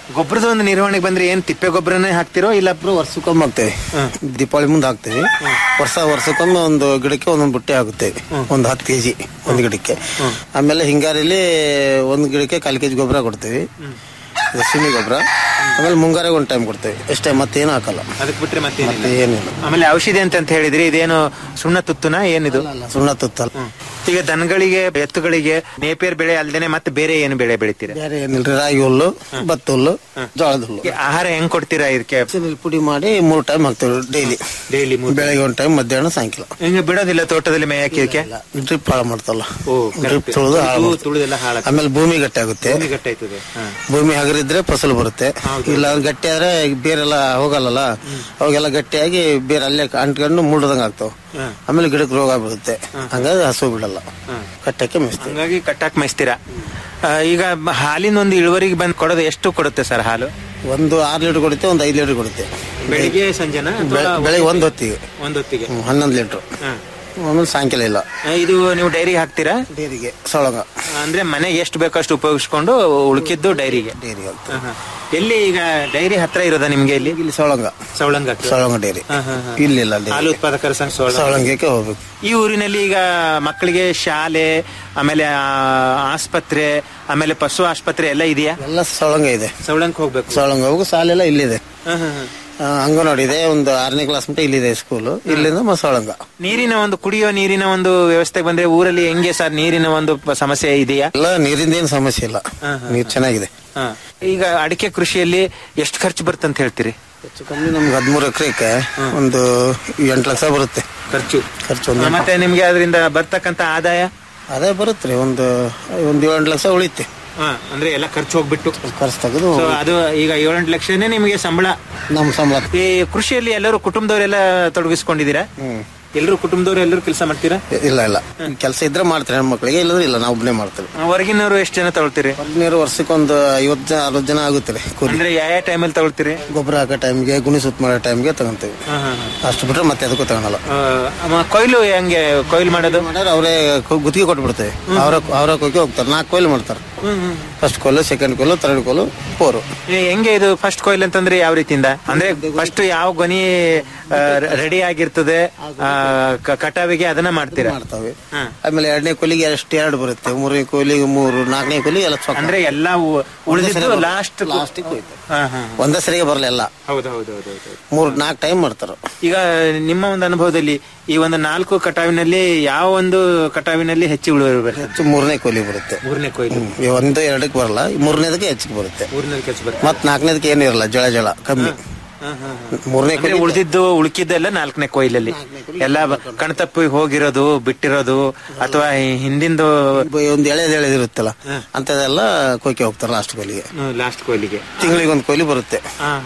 ಗೊಬ್ಬರದ ಒಂದು ನಿರ್ವಹಣೆಗೆ ಬಂದ್ರೆ ಏನ್ ತಿಪ್ಪೆ ಗೊಬ್ಬರನೇ ಹಾಕ್ತಿರೋ ಇಲ್ಲ ಇಬ್ರು ವರ್ಷಕ್ಕೊಮ್ಮೆ ಹಾಕ್ತೇವೆ ದೀಪಾವಳಿ ಮುಂದೆ ಹಾಕ್ತೇವೆ ವರ್ಷ ವರ್ಷಕ್ಕೊಮ್ಮೆ ಒಂದು ಗಿಡಕ್ಕೆ ಒಂದೊಂದು ಬುಟ್ಟೆ ಹಾಕುತ್ತೇವೆ ಒಂದು ಹತ್ತು ಕೆಜಿ ಒಂದು ಗಿಡಕ್ಕೆ ಆಮೇಲೆ ಹಿಂಗಾರಿಲಿ ಒಂದು ಗಿಡಕ್ಕೆ ಕಾಲು ಕೆಜಿ ಗೊಬ್ಬರ ಕೊಡ್ತೇವೆ ಇದು ಸಿಮಿ ಗೊಬ್ಬರ ಆಮೇಲೆ ಮುಂಗಾರಿಗೆ ಒಂದು ಟೈಮ್ ಕೊಡ್ತೇವೆ ಅಷ್ಟೇ ಮತ್ತೇನು ಹಾಕಲ್ಲ ಅದಕ್ಕೆ ಬಿಟ್ರೆ ಮತ್ತೆ ಮತ್ತೆ ಏನಿಲ್ಲ ಆಮೇಲೆ ಔಷಧಿ ಅಂತ ಅಂತ ಹೇಳಿದ್ರಿ ಇದೇನು ಸುಣ್ಣ ತುತ್ತುನ ಏನಿದು ಸುಣ್ಣ ತುತ್ತಲ್ಲ ಈಗ ದನಗಳಿಗೆ ಎತ್ತುಗಳಿಗೆ ನೇಪಿಯರ್ ಬೆಳೆ ಅಲ್ದೇನೆ ಮತ್ತೆ ಬೇರೆ ಏನು ಬೆಳೆ ಬೆಳಿತೀರಾ ಬೇರೆ ಏನಿಲ್ರಿ ರಾಗಿ ಹುಲ್ಲು ಭತ್ತ ಹುಲ್ಲು ಜೋಳದ ಹುಲ್ಲು ಈ ಆಹಾರ ಹೆಂಗ್ ಕೊಡ್ತೀರಾ ಇದಕ್ಕೆ ಹಸಿನಲ್ಲಿ ಪುಡಿ ಮಾಡಿ ಮೂರು ಟೈಮ್ ಹಾಕ್ತೇವೆ ಡೈಲಿ ಡೈಲಿ ಬೆಳಗ್ಗೆ ಒಂದು ಟೈಮ್ ಮಧ್ಯಾಹ್ನ ಸಾಯಂಕಾಲ ಹಿಂಗ ಬಿಡೋದಿಲ್ಲ ತೋಟದಲ್ಲಿ ಮೇಯಕ್ಕೆ ಇದಕ್ಕೆ ಡ್ರಿಪ್ ಹಾಳು ಮಾಡ್ತಲ್ಲ ಓ, ಡ್ರಿಪ್ correct. ತುಳಿದು ಹಾಳು ತುಳು- ಮಾಡ್ತದೆ. ತುಳಿದೆಲ್ಲ ಹಾಳಾಗ್ತದೆ. ಆಮೇಲೆ ಭೂಮಿ ಗಟ್ಟಿ ಆಗುತ್ತೆ ಭೂಮಿ ಗಟ್ಟಾಯ್ತದೆ ಹಾ. ಭೂಮಿ ಹಗರಿದ್ರೆ ಫಸಲು ಬರುತ್ತೆ ಇಲ್ಲ ಅದು ಗಟ್ಟಿ ಆದ್ರೆ ಬೇರೆಲ್ಲ ಹೋಗಲ್ಲಲ್ಲ ಅವಾಗೆಲ್ಲ ಗಟ್ಟಿಯಾಗಿ ಬೇರೆ ಅಲ್ಲೇ ಅಂಟ್ಕೊಂಡು ಮುಳ್ದಂಗ ಆಗ್ತಾವ ಆಮೇಲೆ ಗಿಡಕ್ಕೆ ರೋಗ ಬೀಳುತ್ತೆ ಹಂಗಾಗಿ ಹಸು ಬಿಡಲ್ಲ ಕಟ್ಟಕ್ಕೆ ಮೆಸ್ತೀವಿ ಹಂಗಾಗಿ ಕಟ್ಟಾಕ್ ಮೇಯ್ಸ್ತೀರಾ ಆ, ಈಗ ಮ- ಹಾಲಿನ ಒಂದು ಇಳುವರಿಗೆ ಬಂದ್ ಕೊಡೋದು ಎಷ್ಟು ಕೊಡುತ್ತೆ ಸರ್ ಹಾಲು ಒಂದು ಆರು ಲೀಟರ್ ಕೊಡುತ್ತೆ ಒಂದು ಐದು ಲೀಟರ್ ಕೊಡುತ್ತೆ ಬೆಳಿಗ್ಗೆ ಸಂಜೆನ ಬೆಳೆ- ಬೆಳಿಗ್ಗೆ ಒಂದು ಹೊತ್ತಿಗೆ ಒಂದೊತ್ತಿಗೆ ಹ್ಮ್, ಹನ್ನೊಂದು ಲೀಟರ್ ಆಮೇಲೆ ಸಾಯಂಕಾಲ ಇಲ್ಲ ಇದು ನೀವು ಡೈರಿ ಹಾಕ್ತೀರಾ ಡೈರಿಗೆ ಸೊಳಗ ಅಂದ್ರೆ ಮನೆಗೆ ಎಷ್ಟು ಬೇಕೋ ಅಷ್ಟು ಉಪಯೋಗಿಸ್ಕೊಂಡು ಉಳ್ಕಿದ್ದು ಡೈರಿಗೆ ಡೈರಿಗೆ ಎಲ್ಲಿ ಈಗ ಡೈರಿ ಹತ್ರ ಇರೋದಾ ನಿಮ್ಗೆ ಇಲ್ಲಿ ಇಲ್ಲಿ ಸೊಳಂಗ ಸವಳಂಗ ಸೊಳಂಗ ಡೈರಿ ಹಾ, ಹಾ, ಹಾ. ಇಲ್ಲಿಲ್ಲ ಡೈರಿ ಹಾಲು ಉತ್ಪಾದಕರ ಸಂಘ ಸವಳಂಗ. ಸೊಳಂಗಕ್ಕೆ ಹೋಗ್ಬೇಕು ಈ ಊರಿನಲ್ಲಿ ಈಗ ಮಕ್ಕಳಿಗೆ ಶಾಲೆ ಆಮೇಲೆ ಆ, ಆಸ್ಪತ್ರೆ ಆಮೇಲೆ ಪಶು ಆಸ್ಪತ್ರೆ ಎಲ್ಲ ಇದೆಯಾ ಎಲ್ಲ ಸೊಳಂಗ ಇದೆ ಸವಳಂಗ್ ಹೋಗ್ಬೇಕು ಸೊಳಂಗ ಹೋಗು ಸಾಲೆಲ್ಲ ಇಲ್ಲಿದೆ ಹಾ, ಹಾ, ಹಾ. ಆ, ಅಂಗನವಾಡಿ ಇದೆ ಒಂದು ಆರನೇ ಕ್ಲಾಸ್ ಮಟ್ಟ ಇಲ್ಲಿದೆ ಸ್ಕೂಲು ಇಲ್ಲಿಂದ ಮ ಸೊಳಂಗ ನೀರಿನ ಒಂದು ಕುಡಿಯೋ ನೀರಿನ ಒಂದು ವ್ಯವಸ್ಥೆ ಬಂದ್ರೆ ಊರಲ್ಲಿ ಹೆಂಗೆ ಸರ್ ನೀರಿನ ಒಂದು ಪ- ಸಮಸ್ಯೆ ಇದೆಯಾ ಎಲ್ಲ ನೀರಿಂದ ಏನು ಸಮಸ್ಯೆ ಇಲ್ಲ ನೀರು ಚೆನ್ನಾಗಿದೆ ಹಾ. ಈಗ ಅಡಿಕೆ ಕೃಷಿಯಲ್ಲಿ ಎಷ್ಟು ಖರ್ಚು ಬರ್ತಂತ ಹೇಳ್ತೀರಿ ಹೆಚ್ಚು ಕಮ್ಮಿ ನಮ್ಗೆ ಹದಿಮೂರು ಎಕರೆಗೆ ಒಂದು ಎಂಟು ಲಕ್ಷ ಬರುತ್ತೆ ಖರ್ಚು ಖರ್ಚು ಒಂದು ಮತ್ತೆ ನಿಮ್ಗೆ ಅದರಿಂದ ಬರ್ತಕ್ಕಂತ ಆದಾಯ ಅದೇ ಬರುತ್ತೆ ರೀ ಒಂದು ಒಂದು ಏಳೆಂಟು ಲಕ್ಷ ಉಳಿತೆ ಹಾ, ಅಂದ್ರೆ ಎಲ್ಲ ಖರ್ಚು ಹೋಗ್ಬಿಟ್ಟು ಖರ್ಚು ತೆಗೆದು ಸೊ ಅದು ಈಗ ಏಳೆಂಟು ಲಕ್ಷನೇ ನಿಮಗೆ ಸಂಬಳ ನಮ್ಮ ಸಂಬಳ ಈ ಕೃಷಿಯಲ್ಲಿ ಎಲ್ಲರೂ ಕುಟುಂಬದವರೆಲ್ಲ ತೊಡಗಿಸ್ಕೊಂಡಿದ್ದೀರಾ ಎಲ್ಲರೂ ಕುಟುಂಬದವರು ಎಲ್ಲರೂ ಕೆಲಸ ಮಾಡ್ತೀರಾ ಇಲ್ಲ ಇಲ್ಲ ಕೆಲಸ ಇದ್ರೆ ಮಾಡ್ತಾರೆ ಹೆಣ್ಮಕ್ಳಿಗೆ ಇಲ್ಲದ್ರೆ ಇಲ್ಲ ನಾವು ಒಬ್ಬನೇ ಮಾಡ್ತೇವೆ ಹೊರಗಿನವರು ಎಷ್ಟು ಜನ ತಗೊಳ್ತೀರಿ ನೀರು ವರ್ಷಕ್ಕೆ ಒಂದು ಐವತ್ತು ಜನ ಅರವತ್ತು ಜನ ಆಗುತ್ತೆ ರೀ ಕೂಲಿ ಅಂದ್ರೆ ಯಾವ ಯಾವ ಟೈಮಲ್ಲಿ ತಗೊಳ್ತೀರಿ ಗೊಬ್ಬರ ಹಾಕೋ ಟೈಮ್ಗೆ ಗುಣಿ ಸುತ್ತ ಮಾಡೋ ಟೈಮ್ಗೆ ತಗೊಂತೀವಿ ಅಷ್ಟು ಬಿಟ್ರೆ ಮತ್ತೆ ಅದಕ್ಕೂ ತಗೊಳಲ್ಲ ಆ, ಅಮ್ಮ, ಕೊಯ್ಲು ಹೆಂಗೆ ಕೊಯ್ಲು ಮಾಡೋದು ಮಾಡ್ಯಾರ ಅವರೇ ಗುತ್ತಿಗೆ ಕೊಟ್ಬಿಡ್ತೇವೆ ಅವರ ಅವರ ಕೊಯ್ಕೆ ಹೋಗ್ತಾರೆ ನಾಲ್ಕು ಕೊಯ್ಲು ಮಾಡ್ತಾರೆ ಫಸ್ಟ್ ಕೊಯ್ಲು ಸೆಕೆಂಡ್ ಕೊಯ್ಲು ಥರ್ಡ್ ಕೊಯ್ಲು ಫೋರು ಏ, ಹೆಂಗೆ ಇದು ಫಸ್ಟ್ ಕೊಯ್ಲು ಅಂತಂದ್ರೆ ಯಾವ ರೀತಿಯಿಂದ ಅಂದ್ರೆ ಫಸ್ಟ್ ಯಾವ ಗೊನಿ ರೆಡಿ ಆಗಿರ್ತದೆ ಆ, ಕ- ಕಟಾವಿಗೆ ಅದನ್ನ ಮಾಡ್ತೀರಾ ಮಾಡ್ತಾವೆ ಆಮೇಲೆ ಎರಡನೇ ಕೊಯ್ಲಿಗೆ ಎಷ್ಟು ಎರಡು ಬರುತ್ತೆ ಮೂರನೇ ಕೊಯ್ಲಿಗೆ ಮೂರು ನಾಲ್ಕನೇ ಕೊಯ್ಲಿಗೆ ಎಲ್ಲ ಚೊಕ್ಕ. ಅಂದ್ರೆ ಎಲ್ಲ ಉ- ಉಳಿದಿದ್ದು ಲಾಸ್ಟ್ ಲಾಸ್ಟಿಗೆ ಕೊಯ್ತು ಒಂದೇ ಸರಿಗೆ ಬರಲ್ಲ ಎಲ್ಲ ಹೌದು ಹೌದು ಹೌದು ಹೌದು ಮೂರ್ ನಾಲ್ಕು ಟೈಮ್ ಮಾಡ್ತಾರ ಈಗ ನಿಮ್ಮ ಒಂದು ಅನುಭವದಲ್ಲಿ ಈ ಒಂದು ನಾಲ್ಕು ಕಟಾವಿನಲ್ಲಿ ಯಾವ ಒಂದು ಕಟಾವಿನಲ್ಲಿ ಹೆಚ್ಚು ಇಳುವರಿ ಬರುತ್ತೆ ಹೆಚ್ಚು ಮೂರನೇ ಕೊಯ್ಲಿ ಬರುತ್ತೆ ಮೂರನೇ ಕೊಯ್ಲು ಈ ಒಂದು ಎರಡಕ್ಕೆ ಬರಲ್ಲ ಈ ಮೂರನೇದಕ್ಕೆ ಹೆಚ್ಚಿಗೆ ಬರುತ್ತೆ ಮೂರನೇ ಕೆಲಸ ಬರುತ್ತೆ ಮತ್ ನಾಲ್ಕನೇದಕ್ಕೆ ಏನಿರಲ್ಲ ಜಳ ಜಳ ಕಮ್ಮಿ ಮೂರನೇ ಅಂದ್ರೆ ಕೊಯ್ಲಿ ಉಳಿದಿದ್ದು ಉಳುಕಿದ್ದೆಲ್ಲ ನಾಲ್ಕನೇ ಕೊಯ್ಲಲ್ಲಿ ಎಲ್ಲ ಬ- ಕಣ್ತಪ್ಪಿ ಹೋಗಿರೋದು ಬಿಟ್ಟಿರೋದು ಅಥವಾ ಈ ಹಿಂದಿಂದು ಒಂದು ಎಳೆದು ಎಳೆದಿರುತ್ತಲ್ಲ ಅಂತದೆಲ್ಲ ಕೊಯ್ಕೆ ಹೋಗ್ತಾರೆ ಲಾಸ್ಟ್ ಕೊಯ್ಲಿಗೆ ಲಾಸ್ಟ್ ಕೊಯ್ಲಿಗೆ ತಿಂಗಳಿಗೆ ಒಂದು ಕೊಯ್ಲಿ ಬರುತ್ತೆ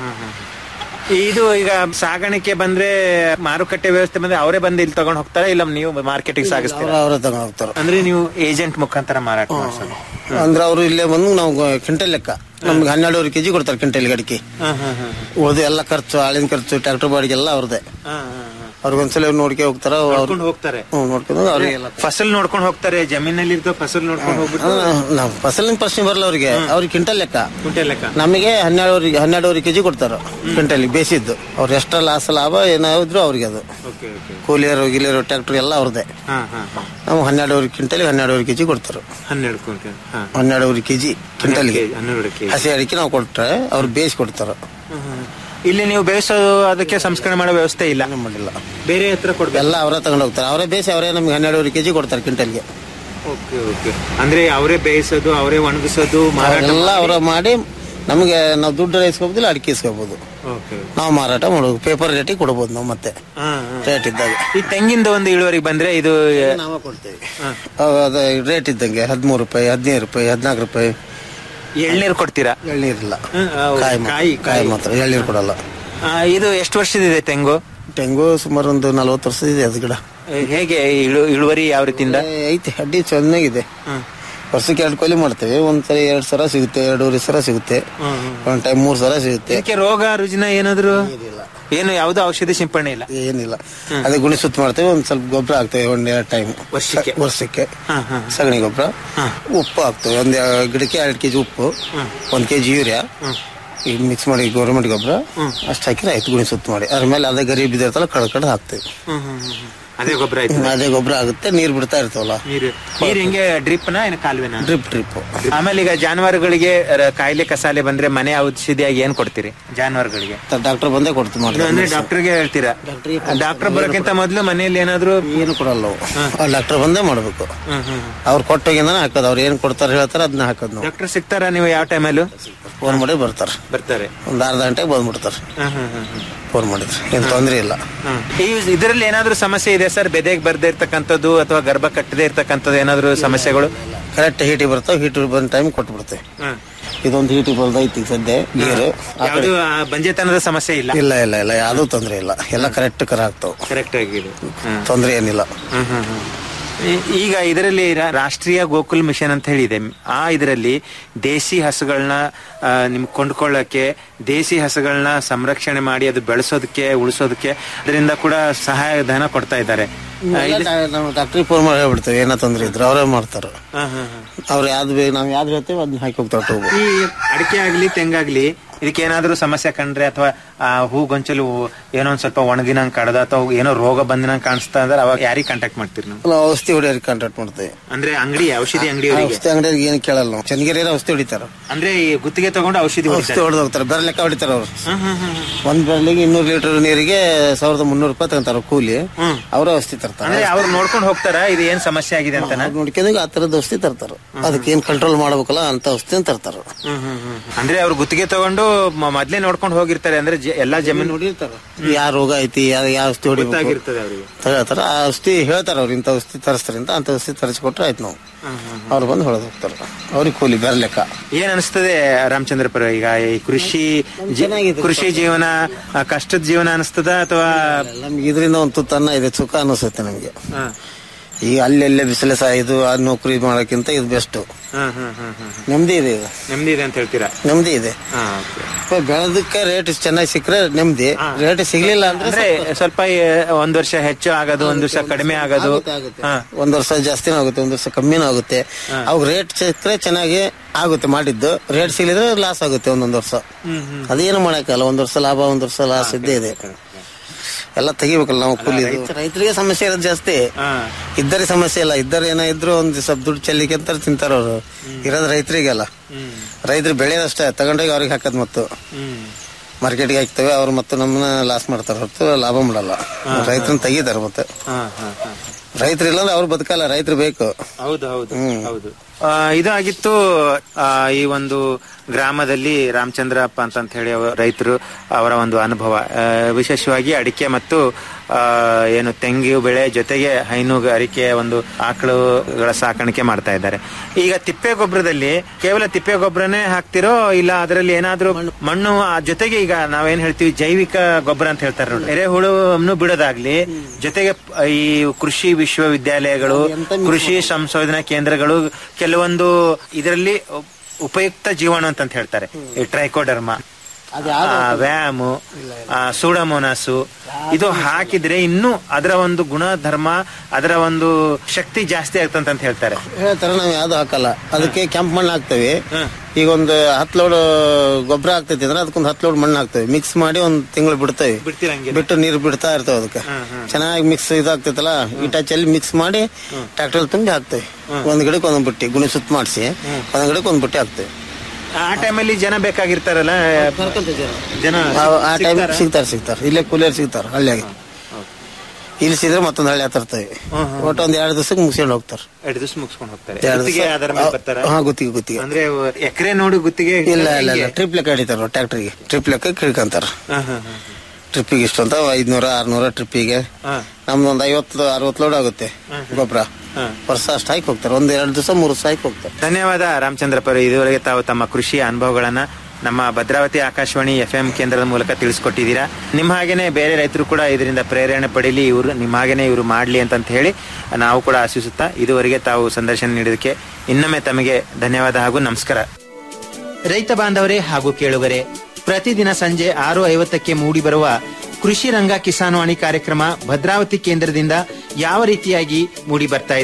ಇದು ಈಗ ಸಾಗಾಣಿಕೆ ಬಂದ್ರೆ ಮಾರುಕಟ್ಟೆ ವ್ಯವಸ್ಥೆ ಬಂದ್ರೆ ಅವರೇ ಬಂದು ಇಲ್ಲಿ ತಗೊಂಡ್ ಹೋಗ್ತಾರೆ ಇಲ್ಲ ನೀವು ಮಾರ್ಕೆಟಿಗೆ ಸಾಗಿಸ್ತೀರಾ ಅವರೇ ತಗೊಂಡ್ ಹೋಗ್ತಾರ ಅಂದ್ರೆ ನೀವು ಏಜೆಂಟ್ ಮುಖಾಂತರ ಮಾರಾಟ ಮಾಡ್ಸೋದು ಅಂದ್ರೆ ಅವರು ಇಲ್ಲೇ ಬಂದು ನಾವು ಕ್ವಿಂಟಲ್ ಲೆಕ್ಕ ನಮ್ಗೆ ಹನ್ನೆರಡುವರೆ ಕೆಜಿ ಕೊಡ್ತಾರೆ ಕ್ವಿಂಟಲ್ ಅಡಿಕೆ ಉಳಿದು ಎಲ್ಲ ಖರ್ಚು ಆಳಿನ ಖರ್ಚು ಟ್ರ್ಯಾಕ್ಟರ್ ಬಾಡಿಗೆ ಎಲ್ಲ ಅವ್ರದೇ ಅವ್ರಿಗೊಂದ್ಸಲ ನೋಡ್ಕೆ ಹೋಗ್ತಾರ ಅವ್ರು ನೋಡ್ಕೊಂಡು ಹೋಗ್ತಾರೆ ಹ್ಮ್, ನೋಡ್ಕೊಂಡು ಅವ್ರಿಗೆಲ್ಲ ಫಸಲ್ ನೋಡ್ಕೊಂಡು ಹೋಗ್ತಾರೆ ಜಮೀನಲ್ಲಿ ಇರ್ತೋ ಫಸಲ್ ನೋಡ್ಕೊಂಡು ಹೋಗ್ಬಿಟ್ಟು ನಾವು ಫಸಲಿನ ಪ್ರಶ್ನೆ ಬರಲ್ಲ ಅವ್ರಿಗೆ ಅವ್ರಿಗೆ ಕ್ವಿಂಟಲ್ ಲೆಕ್ಕ ಕುಂಟೆ ಲೆಕ್ಕ ನಮಗೆ ಹನ್ನೆರಡುವರೆ ಹನ್ನೆರಡುವರೆ ಕೆಜಿ ಕೊಡ್ತಾರ ಕ್ವಿಂಟಲ್ ಬೇಸಿದ್ದು ಅವ್ರು ಎಷ್ಟ ಲಾಸ್ ಲಾಭ ಏನಾದ್ರು ಅವ್ರಿಗೆ ಅದು ಓಕೆ ಓಕೆ ಕೂಲಿಯರು ಗಿಲಿಯರು ಟ್ರ್ಯಾಕ್ಟರ್ ಎಲ್ಲ ಅವ್ರದೇ ಹಾ ಹಾ ಹಾ ನಾವು ಹನ್ನೆರಡುವರೆ ಕ್ವಿಂಟಲ್ ಹನ್ನೆರಡುವರೆ ಕೆಜಿ ಕೊಡ್ತಾರ ಹನ್ನೆರಡು ಕುಂಟೆ ಹಾ ಹನ್ನೆರಡುವರೆ ಕೆಜಿ ಕ್ವಿಂಟಲ್ಗೆ ಹನ್ನೆರಡು ಕೆಜಿ ಹಸಿ ಅಡಿಕೆ ನಾವು ಕೊಟ್ರೆ ಅವ್ರು ಬೇಯಿಸಿ ಕೊಡ್ತಾರ ಇಲ್ಲಿ ನೀವು ಬೇಯಿಸೋದು ಅದಕ್ಕೆ ಸಂಸ್ಕರಣೆ ಮಾಡೋ ವ್ಯವಸ್ಥೆ ಇಲ್ಲ ಮಾಡಿಲ್ಲ ಬೇರೆ ಹತ್ರ ಕೊಡ್ಬೇಕು ಎಲ್ಲ ಅವರೇ ತಗೊಂಡು ಹೋಗ್ತಾರೆ ಅವರೇ ಬೇಯಿಸಿ ಅವರೇ ನಮ್ಗೆ ಹನ್ನೆರಡುವರೆ ಕೆಜಿ ಕೊಡ್ತಾರೆ ಕ್ವಿಂಟಲ್ಗೆ ಓಕೆ ಓಕೆ ಅಂದ್ರೆ ಅವರೇ ಬೇಯಿಸೋದು ಅವರೇ ಒಣಗಿಸೋದು ಮಾರಾಟ ಎಲ್ಲ ಅವರ ಮಾಡಿ ನಮಗೆ ನಾವು ದುಡ್ಡು ಇಸ್ಕೋಬೋದಿಲ್ಲ ಅಡಿಕೆ ಇಸ್ಕೋಬಹುದು ಓಕೆ ನಾವು ಮಾರಾಟ ಮಾಡೋದು ಪೇಪರ್ ರೇಟಿಗೆ ಕೊಡ್ಬೋದು ನಾವು ಮತ್ತೆ ರೇಟ್ ಇದ್ದಾಗ ಈ ತೆಂಗಿಂದ ಒಂದು ಇಳುವರಿಗೆ ಬಂದ್ರೆ ಇದು ನಾವೇ ಕೊಡ್ತೇವೆ ಅದು ರೇಟ್ ಇದ್ದಂಗೆ ಹದಿಮೂರು ರೂಪಾಯಿ ಹದಿನೈದು ರೂಪಾಯಿ ಹದಿನಾಲ್ಕು ರೂಪಾಯಿ ಎಳ್ನೀರು ಕೊಡ್ತೀರಾ ಎಳ್ನೀರಿಲ್ಲ ಹ್ಮ್, ಹೌದು. ಕಾಯಿ ಮಾತ್ರ- ಕಾಯಿ, ಕಾಯಿ ಕಾಯಿ. ಮಾತ್ರ ಎಳ್ನೀರು ಕೊಡಲ್ಲ ಆ, ಇದು ಎಷ್ಟು ವರ್ಷದಿದೆ ತೆಂಗು ತೆಂಗು ಸುಮಾರು ಒಂದು ನಲ್ವತ್ತು ವರ್ಷ ಇದೆ ಅದು ಗಿಡ ಹೇಗೆ ಇಳು- ಇಳುವರಿ ಯಾವ ರೀತಿಯಿಂದ ಏ, ಐತೆ ಅಡ್ಡಿ ಚೆನ್ನಾಗಿದೆ ವರ್ಷಕ್ಕೆ ಎರಡು ಕೊಯ್ಲಿ ಮಾಡ್ತೇವೆ ಒಂದ್ಸರಿ ಎರಡ್ ಸರ ಸಿಗುತ್ತೆ ಎರಡೂವರೆ ಸರ ಸಿಗುತ್ತೆ ಒಂದ್ ಟೈಮ್ ಮೂರ್ ಸರ ಸಿಗುತ್ತೆ ಇದಕ್ಕೆ ರೋಗ ರುಜಿನ ಏನಾದ್ರು ಏನು ಯಾವ್ದು ಔಷಧಿ ಸಿಂಪಡಣೆ ಇಲ್ಲ ಏನಿಲ್ಲ ಅದೇ ಗುಣಿ ಸುತ್ತ ಮಾಡ್ತೇವೆ ಒಂದ್ ಸ್ವಲ್ಪ ಗೊಬ್ಬರ ಹಾಕ್ತೇವೆ ಒಂದ್ ಎರಡು ಟೈಮ್ ವರ್ಷಕ್ಕೆ? ವರ್ಷಕ್ಕೆ ಹಾ, ಹಾ. ಸಗಣಿ ಗೊಬ್ಬರ ಉಪ್ಪು ಹಾಕ್ತೇವೆ ಒಂದ್ ಗಿಡಕ್ಕೆ ಎರಡು ಕೆಜಿ ಉಪ್ಪು ಒಂದ್ ಕೆಜಿ ಯೂರಿಯಾ ಈಗ ಮಿಕ್ಸ್ ಮಾಡಿ ಗೌರ್ಮೆಂಟ್ ಗೊಬ್ಬರ ಅಷ್ಟು ಹಾಕಿದ್ರೆ ಆಯ್ತು ಗುಣಿ ಸುತ್ತ ಮಾಡಿ ಅದ್ರ ಮೇಲೆ ಅದೇ ಗರಿ ಬಿದ್ದಿರ್ತಲ್ಲ ಕಡ್ ಕಡ್ ಹಾಕ್ತೇವೆ ಅದೇ ಗೊಬ್ಬರ ಆಯ್ತು ಅದೇ ಗೊಬ್ಬರ ಆಗುತ್ತೆ ನೀರು ಬಿಡ್ತಾ ಇರ್ತಾವಲ್ಲ ನೀರು ನೀರ್ ಹಿಂಗೆ ಡ್ರಿಪ್ ನ ಏನು ಕಾಲುವೆನ ಡ್ರಿಪ್ ಡ್ರಿಪ್ ಆಮೇಲೆ ಈಗ ಜಾನುವಾರುಗಳಿಗೆ ರ- ಕಾಯಿಲೆ ಕಸಾಲೆ ಬಂದ್ರೆ ಮನೆ ಔಷಧಿಯಾಗಿ ಏನ್ ಕೊಡ್ತೀರಿ ಜಾನುವಾರುಗಳಿಗೆ ಡಾಕ್ಟರ್ ಬಂದೇ ಕೊಡ್ತೀವಿ ಅಂದ್ರೆ ಮಾಡಿ ಡಾಕ್ಟರ್ಗೆ ಹೇಳ್ತೀರಾ ಡಾಕ್ಟರ್ ಬರೋಕ್ಕಿಂತ ಮೊದ್ಲು ಮನೆಯಲ್ಲಿ ಏನಾದ್ರು ಏನು ಕೊಡಲ್ಲ ಅವು ಡಾಕ್ಟರ್ ಬಂದೇ ಮಾಡ್ಬೇಕು ಅವ್ರು ಕೊಟ್ಟೋಗಿಂದಾನೆ ಹಾಕೋದು ಅವ್ರು ಏನ್ ಕೊಡ್ತಾರೆ ಹೇಳ್ತಾರೆ ಅದನ್ನ ಹಾಕೋದು ನಾವು ಡಾಕ್ಟರ್ ಸಿಗ್ತಾರ ನೀವು ಯಾವ ಟೈಮಲ್ಲೂ ಫೋನ್ ಮಾಡಿ ಬರ್ತಾರೆ ಬರ್ತಾರೆ ಒಂದ್ ಅರ್ಧ ಗಂಟೆಗೆ ಬಂದ್ಬಿಡ್ತಾರೆ ಫೋನ್ ಮಾಡಿದ್ರೆ ಏನ್ ತೊಂದ್ರೆ ಇಲ್ಲ ಈ ಇದರಲ್ಲಿ ಏನಾದ್ರೂ ಸಮಸ್ಯೆ ಇದೆ ಸರ್ ಬೆದೆಗೆ ಬರ್ದೇ ಇರ್ತಕ್ಕಂಥದ್ದು ಅಥವಾ ಗರ್ಭ ಕಟ್ಟದೇ ಇರ್ತಕ್ಕಂಥದ್ದು ಏನಾದ್ರೂ ಸಮಸ್ಯೆಗಳು ಕರೆಕ್ಟ್ ಹೀಟಿಗೆ ಬರ್ತಾವ ಹೀಟ್ ಬಂದ ಟೈಮ್ ಕೊಟ್ಬಿಡ್ತೇವೆ ಇದೊಂದು ಹೀಟಿಗೆ ಬರ್ದೈತಿ ಈಗ ಸದ್ಯ ನೀರು ಆ ಯಾವುದು ಕಡೆ- ಬಂಜೆತನದ ಸಮಸ್ಯೆ ಇಲ್ಲ ಇಲ್ಲ ಇಲ್ಲ ಇಲ್ಲ ಯಾವ್ದು ತೊಂದ್ರೆ ಇಲ್ಲ ಎಲ್ಲ ಕರೆಕ್ಟ್ ಕರ ಆಗ್ತಾವ ಕರೆಕ್ಟ್ ಆಗಿದೆ ತೊಂದ್ರೆ ಏನಿಲ್ಲ ಈ- ಈಗ ಇದರಲ್ಲಿ ರಾ- ರಾಷ್ಟ್ರೀಯ ಗೋಕುಲ್ ಮಿಷನ್ ಅಂತ ಹೇಳಿದೆ ಆ ಇದರಲ್ಲಿ ದೇಸಿ ಹಸುಗಳನ್ನ ನಿಮ್ ಕೊಂಡ್ಕೊಳ್ಳಕ್ಕೆ ದೇಸಿ ಹಸುಗಳನ್ನ ಸಂರಕ್ಷಣೆ ಮಾಡಿ ಅದು ಬೆಳೆಸೋದಕ್ಕೆ ಉಳಿಸೋದಕ್ಕೆ ಅದರಿಂದ ಕೂಡ ಸಹಾಯಧನ ಕೊಡ್ತಾ ಇದ್ದಾರೆ ಆ, ಇದು- ನಾವು ಡಾಕ್ಟ್ರಿಗೆ ಫೋನ್ ಮಾಡಿ ಹೇಳ್ಬಿಡ್ತೇವೆ ಏನೋ ತೊಂದ್ರೆ ಇದ್ರೆ ಅವರೇ ಮಾಡ್ತಾರ ಹಾ, ಹಾ, ಹಾ. ಅವ್ರು ಯಾವ್ದು ಬೇಕು ನಾವ್ ಯಾವ್ದು ಹೇಳ್ತೇವೆ ಅದನ್ನ ಹಾಕಿ ಹೋಗ್ತಾರ ಟೂಬ್ ಈ ಅಡಿಕೆ ಆಗ್ಲಿ ತೆಂಗಾಗ್ಲಿ ಇದಕ್ಕೆ ಏನಾದ್ರೂ ಸಮಸ್ಯೆ ಕಂಡ್ರೆ ಅಥವಾ ಆ, ಹೂ ಗೊಂಚಲು ಏನೋ ಒಂದ್ ಸ್ವಲ್ಪ ಒಣಗಿನಂಗ್ ಕಡದ ಅಥವಾ ಏನೋ ರೋಗ ಬಂದಿನಂಗ್ ಕಾಣಿಸ್ತಾ ಅಂದ್ರೆ ಅವಾಗ ಯಾರಿಗೆ ಕಾಂಟ್ಯಾಕ್ಟ್ ಮಾಡ್ತೀರಿ ನೀವು ನಾವು ಔಷಧಿ ಹೊಡಿಯೋರಿಗೆ ಕಾಂಟ್ಯಾಕ್ಟ್ ಮಾಡ್ತೇವೆ ಅಂದ್ರೆ ಅಂಗಡಿ ಔಷಧಿ ಅಂಗಡಿಯವರಿಗೆ ಔಷಧಿ ಅಂಗಡಿಯವ್ರಿಗೆ ಏನು ಕೇಳಲ್ಲ ನಾವು ಚನ್ನಗಿರಿ ಔಷಧಿ ಹೊಡಿತಾರ ಅಂದ್ರೆ ಈ ಗುತ್ತಿಗೆ ತಗೊಂಡು ಔಷಧಿ ಔಷಧಿ ಹೊಡಿತಾರೆ. ಹೊಡೆದು ಹೋಗ್ತಾರೆ ಬೆರ ಲೆಕ್ಕ ಹೊಡಿತಾರ ಅವ್ರು ಹ್ಮ್, ಹ್ಮ್, ಹ್ಮ್, ಹ್ಮ್. ಒಂದ್ ಬೆರಳಿಗೆ ಇನ್ನೂರು ಲೀಟರ್ ನೀರಿಗೆ ಸಾವಿರದ ಮುನ್ನೂರು ರೂಪಾಯಿ ತಗೊಂತಾರ ಕೂಲಿ ಅವ್ರ ಔಷಧಿ ತರ್ತಾರೆ ಅಂದ್ರೆ ಅವ್ರು ನೋಡ್ಕೊಂಡು ಹೋಗ್ತಾರ ಇದು ಏನ್ ಸಮಸ್ಯೆ ಆಗಿದೆ ಅಂತ ನೋಡ್ಕೊಂಡಾಗ ಆ ತರದ ಔಷಧಿ ತರ್ತಾರ ಅದಕ್ಕೆ ಏನ್ ಕಂಟ್ರೋಲ್ ಮಾಡ್ಬೇಕಲ್ಲ ಅಂತ ಔಷಧಿ ತರ್ತಾರ ಅಂದ್ರೆ ಅವ್ರು ಗುತ್ತಿಗೆ ತಗೊಂಡು ಮ- ಮೊದ್ಲೇ ನೋಡ್ಕೊಂಡು ಹೋಗಿರ್ತಾರೆ ಅಂದ್ರೆ ಜ- ಎಲ್ಲಾ ಜಮೀನು ನೋಡಿರ್ತಾರ ಯಾವ ರೋಗ ಐತಿ ಯಾವ ಯಾವ ಔಷಧಿ ಹೊಡಿಬೇಕು ಗೊತ್ತಾಗಿರ್ತದೆ ಅವ್ರಿಗೆ ಹೇಳ್ತಾರ ಆ ಔಷಧಿ ಹೇಳ್ತಾರ ಅವ್ರು ಇಂಥ ಔಷಧಿ ತರಿಸ್ತಾರೆ ಅಂತ ಅಂತ ಔಷಧಿ ತರಿಸ್ಕೊಟ್ರೆ ಆಯ್ತು ನಾವು ಅವ್ರು ಬಂದು ಹೊಡೆದು ಹೋಗ್ತಾರ ಅವ್ರಿಗೆ ಕೂಲಿ ಬೇರೆ ಲೆಕ್ಕ ಏನ್ ಅನಿಸ್ತದೆ ರಾಮಚಂದ್ರಪುರ ಈಗ ಈ ಕೃಷಿ ಜಿ- ಚೆನ್ನಾಗಿದೆ. ಕೃಷಿ ಜೀವನ ಆ, ಕಷ್ಟದ ಜೀವನ ಅನಿಸ್ತದ ಅಥವಾ ನಮ್ಗೆ ಇದರಿಂದ ಒಂದು ತುತ್ತನ್ನ ಇದೆ ಸುಖ ಅನಿಸುತ್ತೆ ನಮ್ಗೆ ಈಗ ಅಲ್ಲೆಲ್ಲೇ ಬಿಸಿಲು ಸಹ ಇದು ಆ ನೌಕರಿ ಮಾಡೋಕ್ಕಿಂತ ಇದು ಬೆಸ್ಟ್ ನೆಮ್ಮದಿ ಇದೆ ಈಗ ನೆಮ್ಮದಿ ಇದೆ ಅಂತ ಹೇಳ್ತೀರಾ ನೆಮ್ಮದಿ ಇದೆ ಹಾ, okay. ಬೆಳೆದಕ್ಕೆ ರೇಟ್ ಚೆನ್ನಾಗಿ ಸಿಕ್ಕರೆ ನೆಮ್ಮದಿ ರೇಟ್ ಸಿಗ್ಲಿಲ್ಲ ಅಂದ್ರೆ ಅಂದ್ರೆ ಸ್ವಲ್ಪ ಈ ಒಂದ್ ವರ್ಷ ಹೆಚ್ಚು ಆಗೋದು ಒಂದ್ ವರ್ಷ ಕಡಿಮೆ ಆಗೋದು ಆಗುತ್ತೆ, ಆಗುತ್ತೆ. ಹಾ. ಒಂದ್ ವರ್ಷ ಜಾಸ್ತಿನೂ ಆಗುತ್ತೆ ಒಂದ್ ವರ್ಷ ಕಮ್ಮಿನೂ ಆಗುತ್ತೆ ಅವಾಗ ರೇಟ್ ಸಿಕ್ಕರೆ ಚೆನ್ನಾಗಿ ಆಗುತ್ತೆ ಮಾಡಿದ್ದು ರೇಟ್ ಸಿಗಲಿದ್ರೆ ಲಾಸ್ ಆಗುತ್ತೆ ಒಂದೊಂದ್ ವರ್ಷ ಅದೇನು ಮಾಡಕ್ಕಲ್ಲ ಒಂದ್ ವರ್ಷ ಲಾಭ ಒಂದ್ ವರ್ಷ ಲಾಸ್ ಇದ್ದೇ ಇದೆ ಎಲ್ಲ ತೆಗಿಬೇಕಲ್ಲ ನಾವು ಕೂಲಿ ರೈತರಿಗೆ ಸಮಸ್ಯೆ ಇರೋದು ಜಾಸ್ತಿ ಹಾ. ಇದ್ದರಿಗೆ ಸಮಸ್ಯೆ ಇಲ್ಲ ಇದ್ದರೆ ಏನೋ ಇದ್ರು ಒಂದ್ ಸ್ವಲ್ಪ ದುಡ್ಡು ಚೆಲ್ಲಿಕೆ ಅಂತ ತಿಂತಾರ ಅವ್ರು ಇರೋದು ರೈತರಿಗೆಲ್ಲ ರೈತರು ಬೆಳೆಯೋದಷ್ಟೇ ತಗೊಂಡೋಗಿ ಅವ್ರಿಗೆ ಹಾಕೋದ್ ಮತ್ತು ಮಾರ್ಕೆಟ್ಗೆ ಹಾಕ್ತೇವೆ ಅವ್ರು ಮತ್ತೆ ನಮ್ಮನ್ನ ಲಾಸ್ ಮಾಡ್ತಾರ ಹೊರತು ಲಾಭ ಮಾಡಲ್ಲ ರೈತರನ್ನ ತೆಗಿತಾರೆ ಮತ್ತೆ ಹಾ, ಹಾ, ಹಾ. ರೈತರು ಇಲ್ಲಾಂದ್ರೆ ಅವ್ರು ಬದುಕಲ್ಲ ರೈತರು ಬೇಕು ಹೌದು ಹೌದು ಹೌದು ಆ, ಇದಾಗಿತ್ತು ಆ, ಈ ಒಂದು ಗ್ರಾಮದಲ್ಲಿ ರಾಮಚಂದ್ರಪ್ಪ ಅಂತ ಹೇಳಿ ಅವರ ರೈತರು ಅವರ ಒಂದು ಅನುಭವ ಆ, ವಿಶೇಷವಾಗಿ ಅಡಿಕೆ ಮತ್ತು ಆ, ಏನು ತೆಂಗು ಬೆಳೆ ಜೊತೆಗೆ ಹೈನುಗಾರಿಕೆ ಒಂದು ಆಕಳುಗಳ ಸಾಕಾಣಿಕೆ ಮಾಡ್ತಾ ಇದ್ದಾರೆ ಈಗ ತಿಪ್ಪೆ ಗೊಬ್ಬರದಲ್ಲಿ ಕೇವಲ ತಿಪ್ಪೆ ಗೊಬ್ಬರನೇ ಹಾಕ್ತಿರೋ ಇಲ್ಲ ಅದರಲ್ಲಿ ಏನಾದ್ರೂ ಮಣ್ಣು ಆ ಜೊತೆಗೆ ಈಗ ನಾವೇನ್ ಹೇಳ್ತೀವಿ ಜೈವಿಕ ಗೊಬ್ಬರ ಅಂತ ಹೇಳ್ತಾರೆ ನೋಡಿ ಎರೆಹುಳುವನ್ನು ಬಿಡೋದಾಗ್ಲಿ ಜೊತೆಗೆ ಪ- ಈ ಕೃಷಿ ವಿಶ್ವವಿದ್ಯಾಲಯಗಳು ಕೃಷಿ ಸಂಶೋಧನಾ ಕೇಂದ್ರಗಳು ಕೆಲವೊಂದು ಇದರಲ್ಲಿ ಉ- ಉಪಯುಕ್ತ ಜೀವಾಣು ಅಂತ ಹೇಳ್ತಾರೆ ಈ ಟ್ರೈಕೋಡರ್ಮ ವ್ಯಾಮು ಸೂಡಮೋನಾಸು ಇದು ಹಾಕಿದ್ರೆ ಇನ್ನೂ ಅದರ ಒಂದು ಗುಣಧರ್ಮ ಅದರ ಒಂದು ಶಕ್ತಿ ಜಾಸ್ತಿ ಆಗ್ತಂತ ಅಂತ ಹೇಳ್ತಾರೆ ಹೇಳ್ತಾರೆ ನಾವು ಯಾವ್ದು ಹಾಕಲ್ಲ ಅದಕ್ಕೆ ಕೆಂಪು ಮಣ್ಣು ಹಾಕ್ತೇವೆ ಈಗ ಒಂದು ಹತ್ತು ಲೋಡ್ ಗೊಬ್ಬರ ಆಗ್ತೈತಿ ಅಂದ್ರೆ ಅದಕ್ಕೊಂದು ಹತ್ತು ಲೋಡ್ ಮಣ್ಣು ಹಾಕ್ತೇವೆ ಮಿಕ್ಸ್ ಮಾಡಿ ಒಂದ್ ತಿಂಗಳು ಬಿಡ್ತೇವೆ ಬಿಡ್ತೀರ ಹಂಗೆ ಬಿಟ್ಟು ನೀರು ಬಿಡ್ತಾ ಇರ್ತೇವೆ ಅದಕ್ಕೆ ಚೆನ್ನಾಗಿ ಮಿಕ್ಸ್ ಇದಾಗ್ತೈತಲ್ಲ ಇಟ ಚೆಲ್ಲಿ ಮಿಕ್ಸ್ ಮಾಡಿ ಟ್ರಾಕ್ಟರ್ ತುಂಬಿ ಹಾಕ್ತೇವೆ ಒಂದ್ ಗಿಡಕ್ಕೆ ಒಂದೊಂದ್ ಬುಟ್ಟಿ ಗುಣಿ ಸುತ್ತ ಮಾಡಿಸಿ ಒಂದ್ ಗಿಡಕ್ಕೆ ಒಂದ್ ಬುಟ್ಟಿ ಹಾಕ್ತೇವೆ ಆ ಟೈಮಲ್ಲಿ ಜನ ಬೇಕಾಗಿರ್ತಾರಲ್ಲ ಜನ ಆ- ಆ ಟೈಮ್ ಸಿಗ್ತಾರಾ? ಸಿಗ್ತಾರೆ ಸಿಗ್ತಾರೆ ಇಲ್ಲೇ ಕೂಲಿಯರ್ ಸಿಗ್ತಾರೆ ಹಳ್ಳಿಯಾಗಿ ಇಲ್ಲಿ ಸಿದ್ರೆ ಮತ್ತೊಂದು ಹಳ್ಳಿ ತರ್ತೇವೆ ಒಟ್ಟು ಒಂದ್ ಎರಡು ದಿವಸಕ್ಕೆ ಮುಗಿಸ್ಕೊಂಡು ಹೋಗ್ತಾರೆ ಎರಡು ದಿವಸ ಮುಗಿಸ್ಕೊಂಡು ಹೋಗ್ತಾರೆ ಎರಡು ಗುತ್ತಿಗೆ ದಿವ್ಸ- ಅದರ ಮೇಲೆ ಬರ್ತಾರ ಹಾ ಗುತ್ತಿಗೆ ಗುತ್ತಿಗೆ ಅಂದ್ರೆ ಎಕರೆ ನೋಡಿ ಗುತ್ತಿಗೆ ಇಲ್ಲ ಇಲ್ಲ ಇಲ್ಲ ಹಿಂಗೆ? ಟ್ರಿಪ್ ಲೆಕ್ಕ ಹಿಡಿತಾರ ಟ್ರ್ಯಾಕ್ಟರ್ಗೆ ಟ್ರಿಪ್ ಲೆಕ್ಕ ಕಿಳ್ಕಂತಾರ ಹಾ, ಹಾ, ಹಾ. ಟ್ರಿಪ್ಪಿಗೆ ಇಷ್ಟು ಅಂತ ಐದ್ನೂರ ಆರ್ನೂರ ಟ್ರಿಪ್ಪಿಗೆ ಹಾ. ನಮ್ದೊಂದು ಐವತ್ತು ಅರವತ್ತು ಲೋಡ್ ಆಗುತ್ತೆ ಗೊಬ್ಬರ ಹಾ. ವರ್ಷ ಅಷ್ಟು ಹಾಕಿ ಹೋಗ್ತಾರೆ ಒಂದ್ ಎರಡು ದಿವಸ ಮೂರು ದಿವಸ ಹಾಕಿ ಹೋಗ್ತಾರೆ ಧನ್ಯವಾದ ರಾಮಚಂದ್ರಪ್ಪ ಇದುವರೆಗೆ ತಾವು ತಮ್ಮ ಕೃಷಿ ಅನುಭವಗಳನ್ನ ನಮ್ಮ ಭದ್ರಾವತಿ ಆಕಾಶವಾಣಿ ಎಫ್ ಎಂ ಕೇಂದ್ರದ ಮೂಲಕ ತಿಳಿಸ್ಕೊಟ್ಟಿದ್ದೀರಾ ನಿಮ್ಮ ಹಾಗೇನೆ ಬೇರೆ ರೈತರು ಕೂಡ ಇದರಿಂದ ಪ್ರೇರಣೆ ಪಡೀಲಿ ಇವರು ನಿಮ್ಮ ಹಾಗೇನೆ ಇವರು ಮಾಡ್ಲಿ ಅಂತಂತ ಹೇಳಿ ನಾವು ಕೂಡ ಆಶಿಸುತ್ತಾ ಇದುವರೆಗೆ ತಾವು ಸಂದರ್ಶನ ನೀಡಿದಕ್ಕೆ ಇನ್ನೊಮ್ಮೆ ತಮಗೆ ಧನ್ಯವಾದ ಹಾಗೂ ನಮಸ್ಕಾರ ರೈತ ಬಾಂಧವರೇ ಹಾಗೂ ಕೇಳುಗರೆ ಪ್ರತಿದಿನ ಸಂಜೆ ಆರು ಐವತ್ತಕ್ಕೆ ಮೂಡಿ ಬರುವ ಕೃಷಿ ರಂಗ ಕಿಸಾನ್ವಾಣಿ ಕಾರ್ಯಕ್ರಮ ಭದ್ರಾವತಿ ಕೇಂದ್ರದಿಂದ ಯಾವ ರೀತಿಯಾಗಿ ಮೂಡಿ ಬರ್ತಾ ಇದೆ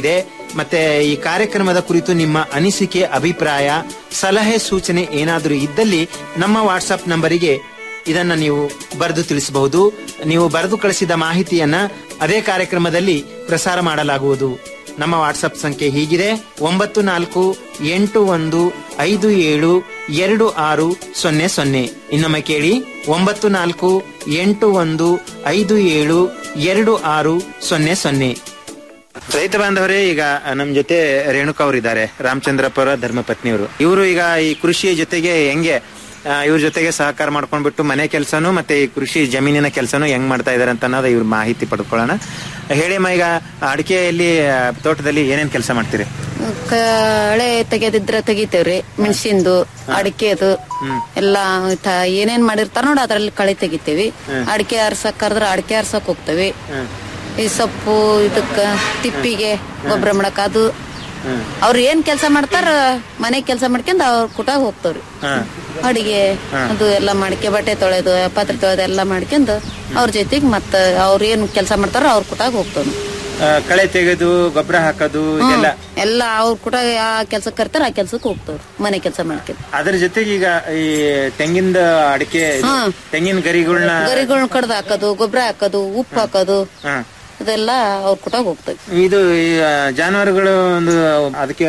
ಮತ್ತೆ ಈ ಕಾರ್ಯಕ್ರಮದ ಕುರಿತು ನಿಮ್ಮ ಅನಿಸಿಕೆ ಅಭಿಪ್ರಾಯ ಸಲಹೆ ಸೂಚನೆ ಏನಾದರೂ ಇದ್ದಲ್ಲಿ ನಮ್ಮ ವಾಟ್ಸ್ಆಪ್ ನಂಬರಿಗೆ ಇದನ್ನ ನೀವು ಬರೆದು ತಿಳಿಸಬಹುದು ನೀವು ಬರೆದು ಕಳಿಸಿದ ಮಾಹಿತಿಯನ್ನ ಅದೇ ಕಾರ್ಯಕ್ರಮದಲ್ಲಿ ಪ್ರಸಾರ ಮಾಡಲಾಗುವುದು ನಮ್ಮ ವಾಟ್ಸಪ್ ಸಂಖ್ಯೆ ಹೀಗಿದೆ ಒಂಬತ್ತು ನಾಲ್ಕು ಎಂಟು ಒಂದು ಐದು ಏಳು ಎರಡು ಆರು ಸೊನ್ನೆ ಸೊನ್ನೆ ಇನ್ನೊಮ್ಮೆ ಕೇಳಿ ಒಂಬತ್ತು ನಾಲ್ಕು ಎಂಟು ಒಂದು ಐದು ಏಳು ಎರಡು ಆರು ಸೊನ್ನೆ ಸೊನ್ನೆ ರೈತ ಬಾಂಧವರೇ ಈಗ ನಮ್ ಜೊತೆ ರೇಣುಕಾ ಅವರಿದ್ದಾರೆ ರಾಮಚಂದ್ರಪುರ ಧರ್ಮಪತ್ನಿಯವರು ಇವರು ಈಗ ಈ ಕೃಷಿಯ ಜೊತೆಗೆ ಹೆಂಗೆ ಆ, ಇವ್ರ ಜೊತೆಗೆ ಸಹಕಾರ ಮಾಡ್ಕೊಂಡ್ಬಿಟ್ಟು ಮನೆ ಕೆಲಸನು ಮತ್ತೆ ಈ ಕೃಷಿ ಜಮೀನಿನ ಕೆಲಸನು ಹೆಂಗ್ ಮಾಡ್ತಾ ಇದಾರೆ ಅಂತ ಅನ್ನೋದು ಇವ್ರ ಮಾಹಿತಿ ಪಡ್ಕೊಳ್ಳೋಣ ಹೇಳಿಮ್ಮ ಈಗ ಅಡಿಕೆಯಲ್ಲಿ ಆ, ತೋಟದಲ್ಲಿ ಏನೇನ್ ಕೆಲಸ ಮಾಡ್ತೀರಿ ಕಳೆ ತೆಗೆದಿದ್ರೆ ತೆಗಿತೇವ್ರಿ ಮೆಣಸಿಂದು ಅಡಿಕೆದು ಎಲ್ಲಾ ಇತ್ತ ಏನೇನ್ ಮಾಡಿರ್ತಾರ ನೋಡ ಅದ್ರಲ್ಲಿ ಕಳೆ ತೆಗಿತೇವಿ ಅಡಿಕೆ ಆರ್ಸಕ್ ಕರೆದ್ರ ಅಡಿಕೆ ಆರ್ಸಕ್ ಹೋಗ್ತೇವಿ ಈ ಸೊಪ್ಪು ಇದಕ್ಕ ತಿಪ್ಪಿಗೆ ಗೊಬ್ಬರ ಮಾಡಕ್ ಅದು ಅವ್ರು ಏನ್ ಕೆಲಸ ಮಾಡ್ತಾರ ಮನೆ ಕೆಲಸ ಮಾಡ್ಕೊಂಡ್ ಅವ್ರ ಕುಟಾಗ ಹೋಗ್ತಾವ್ರಿ ಅಡಿಗೆ ಅದು ಎಲ್ಲ ಮಾಡ್ಕೆ ಬಟ್ಟೆ ತೊಳೆದು ಪಾತ್ರೆ ತೊಳೆದು ಎಲ್ಲ ಮಾಡ್ಕೊಂಡ್ ಅವ್ರ ಜೊತೆಗ್ ಮತ್ತ ಅವ್ರ ಏನ್ ಕೆಲಸ ಮಾಡ್ತಾರ ಅವ್ರ ಕುಟಾಗ ಹೋಗ್ತಾವ್ ಆ, ಕಳೆ ತೆಗೆದು ಗೊಬ್ಬರ ಹಾಕೋದು ಇದೆಲ್ಲ ಎಲ್ಲ ಅವ್ರ ಕೂಡ ಯಾವ ಕೆಲ್ಸಕ್ಕೆ ಕರ್ತಾರ ಆ ಕೆಲ್ಸಕ್ಕೆ ಹೋಗ್ತಾವ್ರಿ ಮನೆ ಕೆಲಸ ಮಾಡ್ಕೊಂಡು ಅದ್ರ ಜೊತೆಗೆ ಈಗ ಈ ತೆಂಗಿನ ಅಡಿಕೆ ಇದು, ಹಾ. ತೆಂಗಿನ ಗರಿಗಳನ್ನ ಗರಿಗಳ್ನ ಕಡ್ದು ಹಾಕೋದು ಗೊಬ್ಬರ ಹಾಕೋದು ಉಪ್ಪು ಹಾಕೋದು ಅದೆಲ್ಲ ಅವ್ರ ಕುಟಾಗ ಹೋಗ್ತದೆ ಇದು ಈ ಆ, ಜಾನುವಾರುಗಳು ಒಂದು ಅದಕ್ಕೆ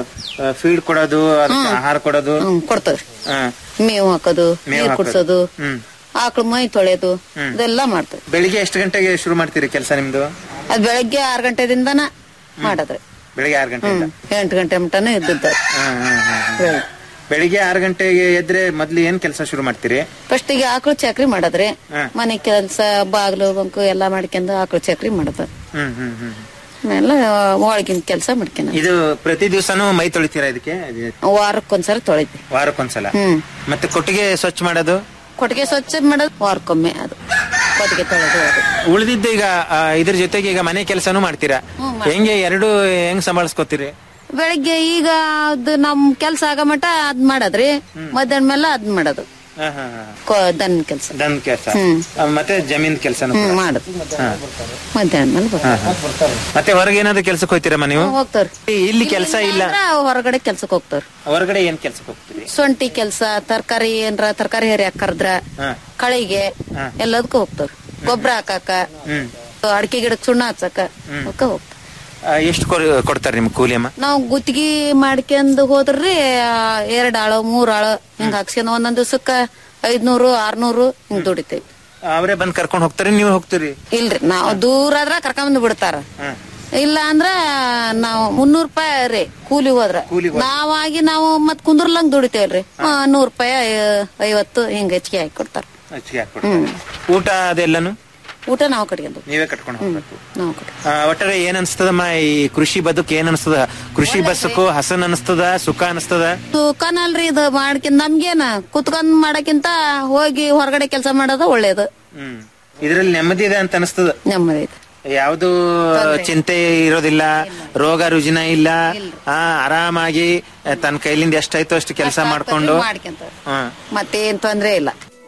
ಫೀಡ್ ಕೊಡೋದು ಅದಕ್ಕೆ ಆಹಾರ ಕೊಡೋದು ಹ್ಮ್ ಕೊಡ್ತಾವ್ರಿ ಆ, ಮೇವು ಹಾಕೋದು ಮೇವ್ ನೀರ್ ಹಾಕೋದು. ಕುಡ್ಸೋದು ಹ್ಮ್ ಆಕಳ ಮೈ ತೊಳೆಯೋದು ಇದೆಲ್ಲ ಮಾಡ್ತೇವೆ ಬೆಳಿಗ್ಗೆ ಎಷ್ಟು ಗಂಟೆಗೆ ಶುರು ಮಾಡ್ತೀರಿ ಕೆಲಸ ನಿಮ್ದು ಅದ್ ಬೆಳಗ್ಗೆ ಆರ್ ಗಂಟೆದಿಂದನ ಮಾಡದ್ರಿ ಬೆಳಿಗ್ಗೆ ಆರು ಗಂಟೆಯಿಂದ ಹ್ಮ್ ಎಂಟು ಗಂಟೆ ಮಟನ ಇದ್ದದ್ದು ಹ್ಮ್, ಹ್ಮ್, ಹ್ಮ್, ಹ್ಮ್. ಬೆಳಿಗ್ಗೆ ಆರು ಗಂಟೆಗೆ ಎದ್ರೆ ಮೊದ್ಲು ಏನ್ ಕೆಲಸ ಶುರು ಮಾಡ್ತೀರಿ ಫಸ್ಟಿಗೆ ಆಕಳು ಚಕ್ರಿ ಮಾಡದ್ರಿ ಹ್ಮ್. ಮನೆ ಕೆಲ್ಸ ಬಾಗ್ಲು ಬಂಕು ಎಲ್ಲಾ ಮಾಡ್ಕೊಂಡ್ ಆಕಳು ಚಕ್ರಿ ಮಾಡದ ಹ್ಮ್ ಹ್ಮ್ ಹ್ಮ್ ಆಮೇಲೆ ಒಳಗಿನ ಕೆಲಸ ಮಾಡ್ಕೊಂಡ ಇದು ಪ್ರತಿ ದಿವಸನೂ ಮೈ ತೊಳಿತೀರಾ ಇದಕ್ಕೆ ವಾರಕ್ಕೊಂದ್ಸರಿ ತೊಳಿತಿ ವಾರಕ್ಕೊಂದ್ಸಲ ಹ್ಮ್ ಮತ್ತೆ ಕೊಟ್ಟಿಗೆ ಸ್ವಚ್ಛ ಮಾಡೋದು ಕೊಟ್ಟಿಗೆ ಸ್ವಚ್ಛ ಮಾಡೋದು ವಾರಕ್ಕೊಮ್ಮೆ ಅದು ಕೊಟ್ಟಿಗೆ ತೊಳೆದು ಅದು ಉಳಿದಿದ್ದು ಈಗ ಆ, ಇದ್ರ ಜೊತೆಗೆ ಈಗ ಮನೆ ಕೆಲಸನೂ ಮಾಡ್ತೀರಾ ಹೆಂಗೆ ಎರಡು ಹೆಂಗ್ ಸಂಭಾಳಿಸ್ಕೊತೀರಿ ಬೆಳಿಗ್ಗೆ ಈಗ ಅದು ನಮ್ ಕೆಲ್ಸ ಆಗ ಮಟ ಅದ್ ಮಾಡದ್ರಿ ಮಧ್ಯಾಹ್ನ ಮೇಲೆ ಅದ್ ಮಾಡೋದು ಹಾ, ಹಾ, ಹಾ. ಕೊ- ದನ್ ಕೆಲ್ಸ ದನ್ ಕೆಲಸ ಹ್ಮ್. ಮತ್ತೆ ಜಮೀನ್ ಕೆಲಸನೂ ಹ್ಮ್ ಮಾಡೋದು ಮಧ್ಯಾಹ್ನ ಮೇಲೆ ಬರ್ತಾರೆ. ಮತ್ತೆ ಹೊರಗೆ ಏನಾದ್ರು ಕೆಲ್ಸಕ್ಕೆ ಹೋಗ್ತೀರಮ್ಮ ನೀವು ಹೋಗ್ತಾವ್ರಿ ಇಲ್ಲಿ ಕೆಲಸ ಇಲ್ಲ ಅಂದ್ರ ಹೊರಗಡೆ ಕೆಲ್ಸಕ್ಕೆ ಹೋಗ್ತಾವ್ರಿ ಹೊರಗಡೆ ಏನ್ ಕೆಲ್ಸಕ್ಕೆ ಹೋಗ್ತೀರಿ ಸೊಂಟಿ ಕೆಲ್ಸ ತರಕಾರಿ ಏನ್ರ ತರಕಾರಿ ಹರಿ ಕರ್ದ್ರ ಹಾ. ಕಳಿಗೆ ಎಲ್ಲದಕ್ಕೂ ಹೋಗ್ತಾವ್ರಿ ಗೊಬ್ಬರ ಹಾಕಾಕ ಹ್ಮ್ ಅಡಿಕೆ ಗಿಡಕ್ ಸುಣ್ಣ ಹಚ್ಚಕ ಅವಕ್ಕ ಹೋಗ್ತಾರ ಆ, ಎಷ್ಟು ಕೊಡ್- ಕೊಡ್ತಾರೆ ನಿಮ್ ಕೂಲಿ ಅಮ್ಮ ನಾವ್ ಗುತ್ತಿಗೆ ಮಾಡ್ಕೊಂಡ್ ಹೋದ್ರಿ ಆ, ಎರಡ್ ಆಳು ಮೂರ್ ಆಳು ಹಿಂಗ ಹಾಕ್ಸ್ಕೊಂಡ್ ಒಂದೊಂದ್ ದಿವ್ಸಕ್ಕ ಐದ್ನೂರು ಆರ್ನೂರು ಹಿಂಗ್ ದುಡಿತೇವಿ ಅವರೇ ಬಂದ್ ಕರ್ಕೊಂಡ್ ಹೋಗ್ತಾರೆ ನೀವು ಹೋಗ್ತೀರಿ ಇಲ್ರಿ ನಾವ್ ದೂರ ಆದ್ರ ಕರ್ಕೊಂಡ್ ಬಿಡ್ತಾರ ಇಲ್ಲ ಅಂದ್ರ ನಾವ್ ಮುನ್ನೂರ್ ರೂಪಾಯಿ ರೀ ಕೂಲಿ ಹೋದ್ರ ನಾವಾಗಿ ನಾವು ಮತ್ ಕುಂದ್ರಲಂಗ್ ದುಡಿತೇವಲ್ರಿ ಆ, ನೂರ್ ರೂಪಾಯಿ ಐ- ಐವತ್ತು ಹಿಂಗ ಹೆಚ್ಚಿಗೆ ಹಾಕಿ ಕೊಡ್ತಾರ ಹೆಚ್ಚಿಗೆ ಹಾಕ್ಕೊಡ್ತಾರೆ. ಊಟ ಅದೆಲ್ಲನು ಊಟ ನಾವು ಕಟ್ಕೊಂಡು ನೀವೇ ಕಟ್ಕೊಂಡು ಹೋಗ್ಬೇಕು ನಾವು ಕಟ್ ಆ, ಒಟ್ಟಾರೆ ಏನ್ ಅನ್ಸ್ತದಮ್ಮ ಈ ಕೃಷಿ ಬದುಕು ಏನ್ ಅನ್ಸ್ತದ ಕೃಷಿ ಬಸ್ಸಕ್ಕೂ ಹಸನ್ ಅನ್ಸ್ತದ ಸುಖ ಅನ್ಸ್ತದ ದುಕಾನಲ್ರಿ ಇದು ಮಾಡ್ಕೊಂಡ್ ನಮ್ಗೇನ ಕುತ್ಕೊಂಡ್ ಮಾಡಕ್ಕಿಂತ ಹೋಗಿ ಹೊರಗಡೆ ಕೆಲಸ ಮಾಡೋದು ಒಳ್ಳೇದು ಹ್ಮ್ ಇದ್ರಲ್ಲಿ ನೆಮ್ಮದಿ ಇದೆ ಅಂತ ಅನಿಸ್ತದ ನೆಮ್ಮದಿ ಐತೆ ಯಾವ್ದು ಚಿಂತೆ ಇರೋದಿಲ್ಲ ರೋಗ ರುಜಿನ ಇಲ್ಲ ಆ ಆರಾಮಾಗಿ ಆ, ತನ್ನ ಕೈಲಿಂದ ಎಷ್ಟಾಯ್ತು ಅಷ್ಟು ಕೆಲಸ ಮಾಡ್ಕೊಂಡು ಮಾಡ್ಕೊಂತಾರೆ ಹ್ಮ್ ಮತ್ತೇನ್ ತೊಂದ್ರೆ ಇಲ್ಲ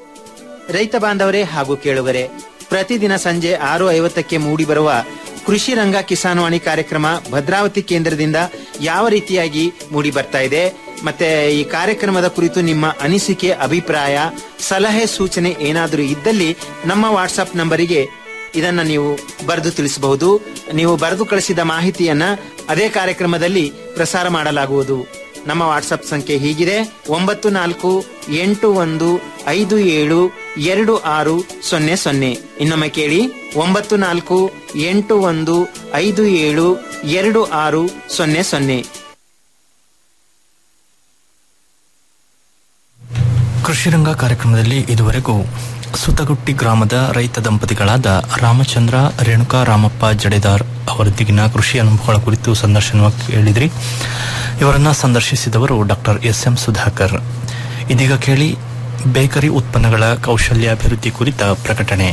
ರೈತ ಬಾಂಧವರೇ ಹಾಗೂ ಕೇಳುಗರೆ ಪ್ರತಿದಿನ ಸಂಜೆ ಆರು ಐವತ್ತಕ್ಕೆ ಮೂಡಿ ಬರುವ ಕೃಷಿ ರಂಗ ಕಿಸಾನ್ವಾಣಿ ಕಾರ್ಯಕ್ರಮ ಭದ್ರಾವತಿ ಕೇಂದ್ರದಿಂದ ಯಾವ ರೀತಿಯಾಗಿ ಮೂಡಿ ಬರ್ತಾ ಇದೆ ಮತ್ತೆ ಈ ಕಾರ್ಯಕ್ರಮದ ಕುರಿತು ನಿಮ್ಮ ಅನಿಸಿಕೆ ಅಭಿಪ್ರಾಯ ಸಲಹೆ ಸೂಚನೆ ಏನಾದರೂ ಇದ್ದಲ್ಲಿ ನಮ್ಮ ವಾಟ್ಸ್ಆಪ್ ನಂಬರಿಗೆ ಇದನ್ನ ನೀವು ಬರೆದು ತಿಳಿಸಬಹುದು ನೀವು ಬರೆದು ಕಳಿಸಿದ ಮಾಹಿತಿಯನ್ನ ಅದೇ ಕಾರ್ಯಕ್ರಮದಲ್ಲಿ ಪ್ರಸಾರ ಮಾಡಲಾಗುವುದು ನಮ್ಮ ವಾಟ್ಸಪ್ ಸಂಖ್ಯೆ ಹೀಗಿದೆ ಒಂಬತ್ತು ನಾಲ್ಕು ಎಂಟು ಒಂದು ಐದು ಏಳು ಎರಡು ಆರು ಸೊನ್ನೆ ಸೊನ್ನೆ ಇನ್ನೊಮ್ಮೆ ಕೇಳಿ ಒಂಬತ್ತು ನಾಲ್ಕು ಎಂಟು ಒಂದು ಐದು ಏಳು ಎರಡು ಆರು ಸೊನ್ನೆ ಸೊನ್ನೆ ಕೃಷಿರಂಗ ಕಾರ್ಯಕ್ರಮದಲ್ಲಿ ಇದುವರೆಗೂ ಸುತಗುಟ್ಟಿ ಗ್ರಾಮದ ರೈತ ದಂಪತಿಗಳಾದ ರಾಮಚಂದ್ರ ರೇಣುಕಾ ರಾಮಪ್ಪ ಜಡೇದಾರ್ ಅವರೊಂದಿಗಿನ ಕೃಷಿ ಅನುಭವಗಳ ಕುರಿತು ಸಂದರ್ಶನ ಕೇಳಿದ್ರಿ ಇವರನ್ನ ಸಂದರ್ಶಿಸಿದವರು ಡಾಕ್ಟರ್ ಎಸ್ ಎಂ ಸುಧಾಕರ್ ಇದೀಗ ಕೇಳಿ ಬೇಕರಿ ಉತ್ಪನ್ನಗಳ ಕೌಶಲ್ಯಾಭಿವೃದ್ಧಿ ಕುರಿತ ಪ್ರಕಟಣೆ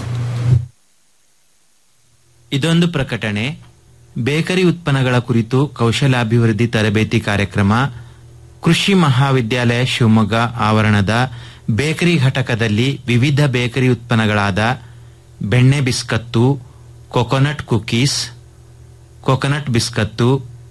ಇದೊಂದು ಪ್ರಕಟಣೆ ಬೇಕರಿ ಉತ್ಪನ್ನಗಳ ಕುರಿತು ಕೌಶಲಾಭಿವೃದ್ಧಿ ತರಬೇತಿ ಕಾರ್ಯಕ್ರಮ ಕೃಷಿ ಮಹಾವಿದ್ಯಾಲಯ ಶಿವಮೊಗ್ಗ ಆವರಣದ ಬೇಕರಿ ಘಟಕದಲ್ಲಿ ವಿವಿಧ ಬೇಕರಿ ಉತ್ಪನ್ನಗಳಾದ ಬೆಣ್ಣೆ biscuit coconut cookies coconut biscuit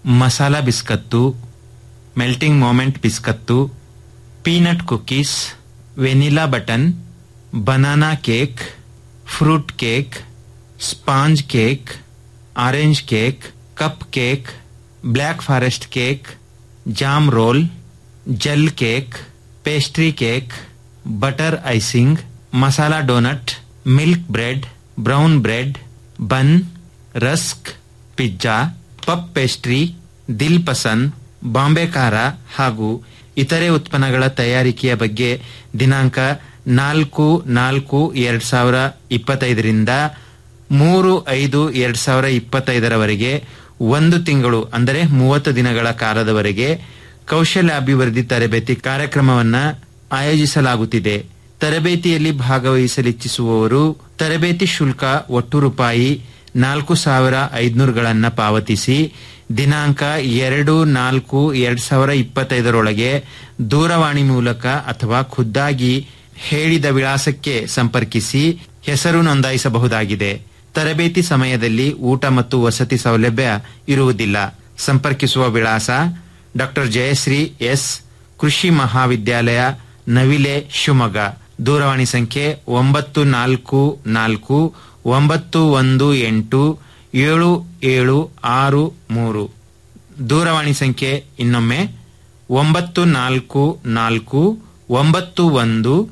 masala biscuit melting moment biscuit peanut cookies vanilla button banana cake fruit cake sponge cake orange cake cup cake black forest cake jam roll gel cake pastry cake butter icing masala donut milk bread brown bread bun rusk pizza puff pastry Dilpasand Bombay ಖಾರ ಹಾಗೂ ಇತರೆ ಉತ್ಪನ್ನಗಳ ತಯಾರಿಕೆಯ ಬಗ್ಗೆ ದಿನಾಂಕ ನಾಲ್ಕು ನಾಲ್ಕು ಎರಡ್ ಸಾವಿರ ಇಪ್ಪತ್ತೈದರಿಂದ ಮೂರು ಐದು ಎರಡ್ ಸಾವಿರ ಇಪ್ಪತ್ತೈದರವರೆಗೆ ಒಂದು ತಿಂಗಳು ಅಂದರೆ ಮೂವತ್ತು ದಿನಗಳ ಕಾಲದವರೆಗೆ ಕೌಶಲ್ಯಾಭಿವೃದ್ಧಿ ತರಬೇತಿ ಕಾರ್ಯಕ್ರಮವನ್ನ ಆಯೋಜಿಸಲಾಗುತ್ತಿದೆ ತರಬೇತಿಯಲ್ಲಿ ಭಾಗವಹಿಸಲಿಚ್ಛಿಸುವವರು ತರಬೇತಿ ಶುಲ್ಕ ಒಟ್ಟು ರೂಪಾಯಿ ನಾಲ್ಕು ಸಾವಿರ ಐದುನೂರುಗಳನ್ನ ಪಾವತಿಸಿ ದಿನಾಂಕ ಎರಡು ನಾಲ್ಕು ಎರಡ್ ಸಾವಿರ ಇಪ್ಪತ್ತೈದರೊಳಗೆ ದೂರವಾಣಿ ಮೂಲಕ ಅಥವಾ ಖುದ್ದಾಗಿ ಹೇಳಿದ ವಿಳಾಸಕ್ಕೆ ಸಂಪರ್ಕಿಸಿ ಹೆಸರು ನೋಂದಾಯಿಸಬಹುದಾಗಿದೆ ತರಬೇತಿ ಸಮಯದಲ್ಲಿ ಊಟ ಮತ್ತು ವಸತಿ ಸೌಲಭ್ಯ ಇರುವುದಿಲ್ಲ ಸಂಪರ್ಕಿಸುವ ವಿಳಾಸ ಡಾಕ್ಟರ್ ಜಯಶ್ರೀ ಎಸ್ ಕೃಷಿ ಮಹಾವಿದ್ಯಾಲಯ ನವಿಲೆ ಶಿವಮೊಗ್ಗ ದೂರವಾಣಿ ಸಂಖ್ಯೆ ಒಂಬತ್ತು ನಾಲ್ಕು ನಾಲ್ಕು ಒಂಬತ್ತು ಒಂದು ಎಂಟು ಏಳು ಏಳು ಆರು ಮೂರು ದೂರವಾಣಿ ಸಂಖ್ಯೆ ಇನ್ನೊಮ್ಮೆ ಒಂಬತ್ತು ನಾಲ್ಕು ನಾಲ್ಕು ಒಂಬತ್ತು ಒಂದು